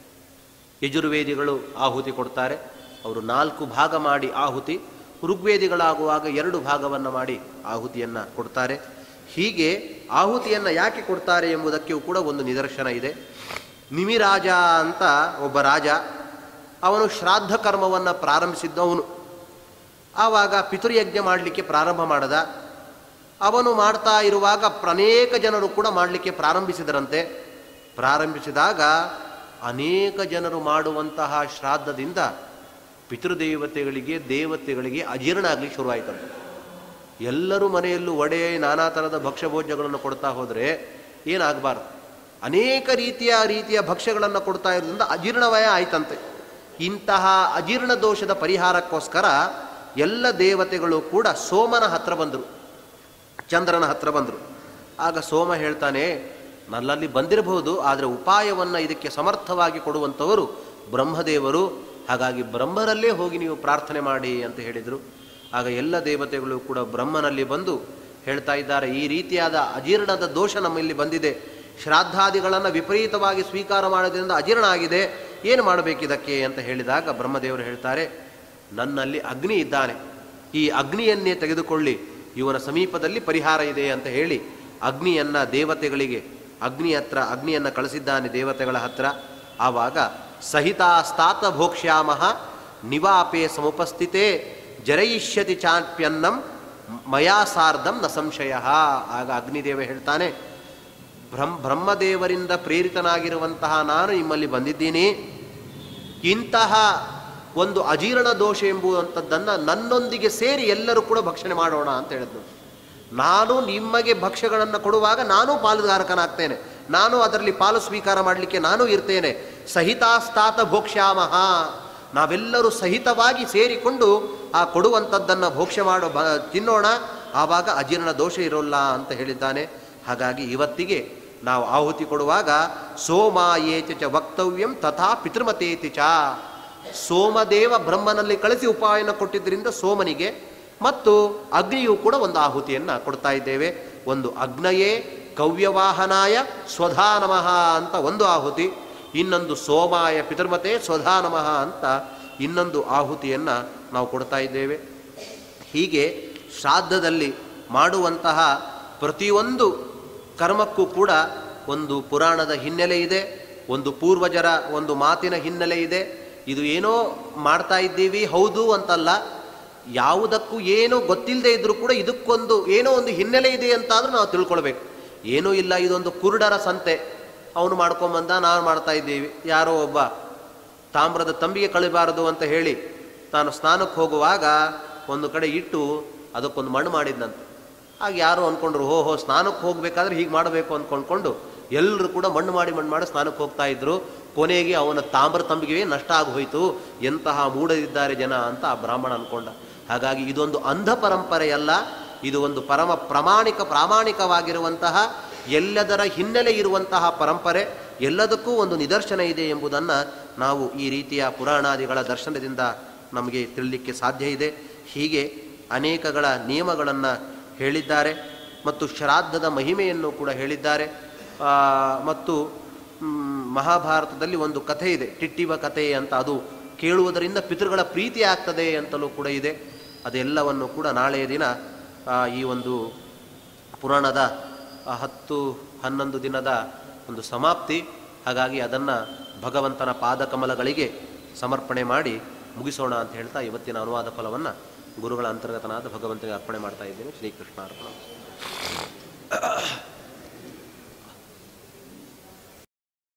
ಯಜುರ್ವೇದಿಗಳು ಆಹುತಿ ಕೊಡ್ತಾರೆ ಅವರು ನಾಲ್ಕು ಭಾಗ ಮಾಡಿ ಆಹುತಿ ಋಗ್ವೇದಿಗಳಾಗುವಾಗ ಎರಡು ಭಾಗವನ್ನು ಮಾಡಿ ಆಹುತಿಯನ್ನು ಕೊಡ್ತಾರೆ ಹೀಗೆ ಆಹುತಿಯನ್ನು ಯಾಕೆ ಕೊಡ್ತಾರೆ ಎಂಬುದಕ್ಕೆಯೂ ಕೂಡ ಒಂದು ನಿದರ್ಶನ ಇದೆ ನಿಮಿರಾಜ ಅಂತ ಒಬ್ಬ ರಾಜ ಅವನು ಶ್ರಾದ್ದ ಕರ್ಮವನ್ನು ಪ್ರಾರಂಭಿಸಿದ್ದವನು ಆವಾಗ ಪಿತೃಯಜ್ಞ ಮಾಡಲಿಕ್ಕೆ ಪ್ರಾರಂಭ ಮಾಡದ ಅವನು ಮಾಡ್ತಾ ಇರುವಾಗ ಅನೇಕ ಜನರು ಕೂಡ ಮಾಡಲಿಕ್ಕೆ ಪ್ರಾರಂಭಿಸಿದರಂತೆ ಪ್ರಾರಂಭಿಸಿದಾಗ ಅನೇಕ ಜನರು ಮಾಡುವಂತಹ ಶ್ರಾದ್ದದಿಂದ ಪಿತೃದೇವತೆಗಳಿಗೆ ದೇವತೆಗಳಿಗೆ ಅಜೀರ್ಣ ಆಗಲಿಕ್ಕೆ ಶುರುವಾಯಿತಂತೆ ಎಲ್ಲರೂ ಮನೆಯಲ್ಲೂ ಒಡೆ ನಾನಾ ಥರದ ಭಕ್ಷ್ಯಭೋಜ್ಯಗಳನ್ನು ಕೊಡ್ತಾ ಹೋದರೆ ಏನಾಗಬಾರ್ದು ಅನೇಕ ರೀತಿಯ ರೀತಿಯ ಭಕ್ಷ್ಯಗಳನ್ನು ಕೊಡ್ತಾ ಇರೋದ್ರಿಂದ ಅಜೀರ್ಣವಯ ಆಯ್ತಂತೆ ಇಂತಹ ಅಜೀರ್ಣ ದೋಷದ ಪರಿಹಾರಕ್ಕೋಸ್ಕರ ಎಲ್ಲ ದೇವತೆಗಳು ಕೂಡ ಸೋಮನ ಹತ್ರ ಬಂದರು ಚಂದ್ರನ ಹತ್ರ ಬಂದರು ಆಗ ಸೋಮ ಹೇಳ್ತಾನೆ ನನ್ನಲ್ಲಿ ಬಂದಿರಬಹುದು ಆದರೆ ಉಪಾಯವನ್ನು ಇದಕ್ಕೆ ಸಮರ್ಥವಾಗಿ ಕೊಡುವಂಥವರು ಬ್ರಹ್ಮದೇವರು ಹಾಗಾಗಿ ಬ್ರಹ್ಮನಲ್ಲೇ ಹೋಗಿ ನೀವು ಪ್ರಾರ್ಥನೆ ಮಾಡಿ ಅಂತ ಹೇಳಿದರು ಆಗ ಎಲ್ಲ ದೇವತೆಗಳು ಕೂಡ ಬ್ರಹ್ಮನಲ್ಲಿ ಬಂದು ಹೇಳ್ತಾ ಇದ್ದಾರೆ ಈ ರೀತಿಯಾದ ಅಜೀರ್ಣದ ದೋಷ ನಮ್ಮಲ್ಲಿ ಬಂದಿದೆ ಶ್ರಾದ್ದಾದಿಗಳನ್ನು ವಿಪರೀತವಾಗಿ ಸ್ವೀಕಾರ ಮಾಡೋದ್ರಿಂದ ಅಜೀರ್ಣ ಆಗಿದೆ ಏನು ಮಾಡಬೇಕಿದಕ್ಕೆ ಅಂತ ಹೇಳಿದಾಗ ಬ್ರಹ್ಮದೇವರು ಹೇಳ್ತಾರೆ ನನ್ನಲ್ಲಿ ಅಗ್ನಿ ಇದ್ದಾನೆ ಈ ಅಗ್ನಿಯನ್ನೇ ತೆಗೆದುಕೊಳ್ಳಿ ಇವನ ಸಮೀಪದಲ್ಲಿ ಪರಿಹಾರ ಇದೆ ಅಂತ ಹೇಳಿ ಅಗ್ನಿಯನ್ನ ದೇವತೆಗಳಿಗೆ ಅಗ್ನಿ ಹತ್ರ ಅಗ್ನಿಯನ್ನು ಕಳಿಸಿದ್ದಾನೆ ದೇವತೆಗಳ ಹತ್ರ ಆವಾಗ ಸಹಿತಾಸ್ತಾತ ಭೋಕ್ಷ್ಯಾಮಃ ನಿವಾಪೆ ಸಮುಪಸ್ಥಿತೆ ಜರಯಿಷ್ಯತಿ ಚಾಪ್ಯನ್ನಂ ಮಯಾ ಸಾರ್ಧಂ ನ ಸಂಶಯ ಆಗ ಅಗ್ನಿದೇವ ಹೇಳ್ತಾನೆ ಬ್ರಹ್ಮ ಬ್ರಹ್ಮದೇವರಿಂದ ಪ್ರೇರಿತನಾಗಿರುವಂತಹ ನಾನು ನಿಮ್ಮಲ್ಲಿ ಬಂದಿದ್ದೀನಿ ಇಂತಹ ಒಂದು ಅಜೀರ್ಣ ದೋಷ ಎಂಬುವಂಥದ್ದನ್ನು ನನ್ನೊಂದಿಗೆ ಸೇರಿ ಎಲ್ಲರೂ ಕೂಡ ಭಕ್ಷಣೆ ಮಾಡೋಣ ಅಂತ ಹೇಳಿದ್ರು ನಾನು ನಿಮಗೆ ಭಕ್ಷ್ಯಗಳನ್ನು ಕೊಡುವಾಗ ನಾನು ಪಾಲುದಾರಕನಾಗ್ತೇನೆ ನಾನು ಅದರಲ್ಲಿ ಪಾಲು ಸ್ವೀಕಾರ ಮಾಡಲಿಕ್ಕೆ ನಾನು ಇರ್ತೇನೆ ಸಹಿತಾಸ್ತಾತ ಭೋಕ್ಷ್ಯಾಮಹ ನಾವೆಲ್ಲರೂ ಸಹಿತವಾಗಿ ಸೇರಿಕೊಂಡು ಆ ಕೊಡುವಂಥದ್ದನ್ನು ಭೋಕ್ಷ್ಯ ಮಾಡೋ ಬ ತಿನ್ನೋಣ ಆವಾಗ ಅಜೀರ್ಣ ದೋಷ ಇರೋಲ್ಲ ಅಂತ ಹೇಳಿದ್ದಾನೆ ಹಾಗಾಗಿ ಇವತ್ತಿಗೆ ನಾವು ಆಹುತಿ ಕೊಡುವಾಗ ಸೋಮಾಯೇತಿ ಚ ವಕ್ತವ್ಯಂ ತಥಾ ಪಿತೃಮತೇತಿ ಚ ಸೋಮದೇವ ಬ್ರಹ್ಮನಲ್ಲಿ ಕಳಿಸಿ ಉಪಾಯನ ಕೊಟ್ಟಿದ್ದರಿಂದ ಸೋಮನಿಗೆ ಮತ್ತು ಅಗ್ನಿಯು ಕೂಡ ಒಂದು ಆಹುತಿಯನ್ನು ಕೊಡ್ತಾ ಇದ್ದೇವೆ ಒಂದು ಅಗ್ನಯೇ ಕವ್ಯವಾಹನಾಯ ಸ್ವಧಾ ನಮಃ ಅಂತ ಒಂದು ಆಹುತಿ ಇನ್ನೊಂದು ಸೋಮಾಯ ಪಿತೃಮತೆ ಸ್ವಧಾ ನಮಃ ಅಂತ ಇನ್ನೊಂದು ಆಹುತಿಯನ್ನು ನಾವು ಕೊಡ್ತಾ ಇದ್ದೇವೆ ಹೀಗೆ ಶ್ರಾದ್ದದಲ್ಲಿ ಮಾಡುವಂತಹ ಪ್ರತಿಯೊಂದು ಕರ್ಮಕ್ಕೂ ಕೂಡ ಒಂದು ಪುರಾಣದ ಹಿನ್ನೆಲೆ ಇದೆ ಒಂದು ಪೂರ್ವಜರ ಒಂದು ಮಾತಿನ ಹಿನ್ನೆಲೆ ಇದೆ ಇದು ಏನೋ ಮಾಡ್ತಾ ಇದ್ದೀವಿ ಹೌದು ಅಂತಲ್ಲ ಯಾವುದಕ್ಕೂ ಏನೋ ಗೊತ್ತಿಲ್ಲದೆ ಇದ್ರೂ ಕೂಡ ಇದಕ್ಕೊಂದು ಏನೋ ಒಂದು ಹಿನ್ನೆಲೆ ಇದೆ ಅಂತಾದ್ರೂ ನಾವು ತಿಳ್ಕೊಳ್ಬೇಕು ಏನೂ ಇಲ್ಲ ಇದೊಂದು ಕುರುಡರ ಸಂತೆ ಅವನು ಮಾಡ್ಕೊಂಬಂದ ನಾವು ಮಾಡ್ತಾ ಇದ್ದೀವಿ ಯಾರೋ ಒಬ್ಬ ತಾಮ್ರದ ತಂಬಿಗೆ ಕಳಿಬಾರದು ಅಂತ ಹೇಳಿ ತಾನು ಸ್ನಾನಕ್ಕೆ ಹೋಗುವಾಗ ಒಂದು ಕಡೆ ಇಟ್ಟು ಅದಕ್ಕೊಂದು ಮಣ್ಣು ಮಾಡಿದ್ನಂತೆ ಆಗ ಯಾರು ಅಂದ್ಕೊಂಡ್ರು ಹೋ ಹೋ ಸ್ನಾನಕ್ಕೆ ಹೋಗಬೇಕಾದ್ರೆ ಹೀಗೆ ಮಾಡಬೇಕು ಅಂದ್ಕೊಂಡ್ಕೊಂಡು ಎಲ್ಲರೂ ಕೂಡ ಮಣ್ಣು ಮಾಡಿ ಮಣ್ಣು ಮಾಡಿ ಸ್ನಾನಕ್ಕೆ ಹೋಗ್ತಾ ಇದ್ರು ಕೊನೆಗೆ ಅವನ ತಾಮ್ರ ತಂಬಿಗೆ ನಷ್ಟ ಆಗಿ ಹೋಯಿತು ಎಂತಹ ಮೂಡದಿದ್ದಾರೆ ಜನ ಅಂತ ಆ ಬ್ರಾಹ್ಮಣ ಅಂದ್ಕೊಂಡ ಹಾಗಾಗಿ ಇದೊಂದು ಅಂಧ ಪರಂಪರೆಯಲ್ಲ ಇದು ಒಂದು ಪರಮ ಪ್ರಾಮಾಣಿಕ ಪ್ರಾಮಾಣಿಕವಾಗಿರುವಂತಹ ಎಲ್ಲದರ ಹಿನ್ನೆಲೆ ಇರುವಂತಹ ಪರಂಪರೆ ಎಲ್ಲದಕ್ಕೂ ಒಂದು ನಿದರ್ಶನ ಇದೆ ಎಂಬುದನ್ನು ನಾವು ಈ ರೀತಿಯ ಪುರಾಣಾದಿಗಳ ದರ್ಶನದಿಂದ ನಮಗೆ ತಿಳಿಲಿಕ್ಕೆ ಸಾಧ್ಯ ಇದೆ ಹೀಗೆ ಅನೇಕಗಳ ನಿಯಮಗಳನ್ನು ಹೇಳಿದ್ದಾರೆ ಮತ್ತು ಶ್ರಾದ್ದದ ಮಹಿಮೆಯನ್ನು ಕೂಡ ಹೇಳಿದ್ದಾರೆ ಆ, ಮತ್ತು ಮ್, ಮಹಾಭಾರತದಲ್ಲಿ ಒಂದು ಕಥೆ ಇದೆ ಟಿಟ್ಟಿವ ಕಥೆ ಅಂತ ಅದು ಕೇಳುವುದರಿಂದ ಪಿತೃಗಳ ಪ್ರೀತಿ ಆಗ್ತದೆ ಅಂತಲೂ ಕೂಡ ಇದೆ ಅದೆಲ್ಲವನ್ನು ಕೂಡ ನಾಳೆಯ ದಿನ ಆ, ಈ ಒಂದು ಪುರಾಣದ ಆ, ಹತ್ತು ಹನ್ನೊಂದು ದಿನದ ಒಂದು ಸಮಾಪ್ತಿ ಹಾಗಾಗಿ ಅದನ್ನು ಭಗವಂತನ ಪಾದಕಮಲಗಳಿಗೆ ಸಮರ್ಪಣೆ ಮಾಡಿ ಮುಗಿಸೋಣ ಅಂತ ಹೇಳ್ತಾ ಇವತ್ತಿನ ಅನುವಾದ ಫಲವನ್ನು ಗುರುಗಳ ಅಂತರ್ಗತನಾದ ಭಗವಂತನಿಗೆ ಅರ್ಪಣೆ ಮಾಡ್ತಾ ಇದ್ದೇನೆ ಶ್ರೀಕೃಷ್ಣ ಅರ್ಪಣ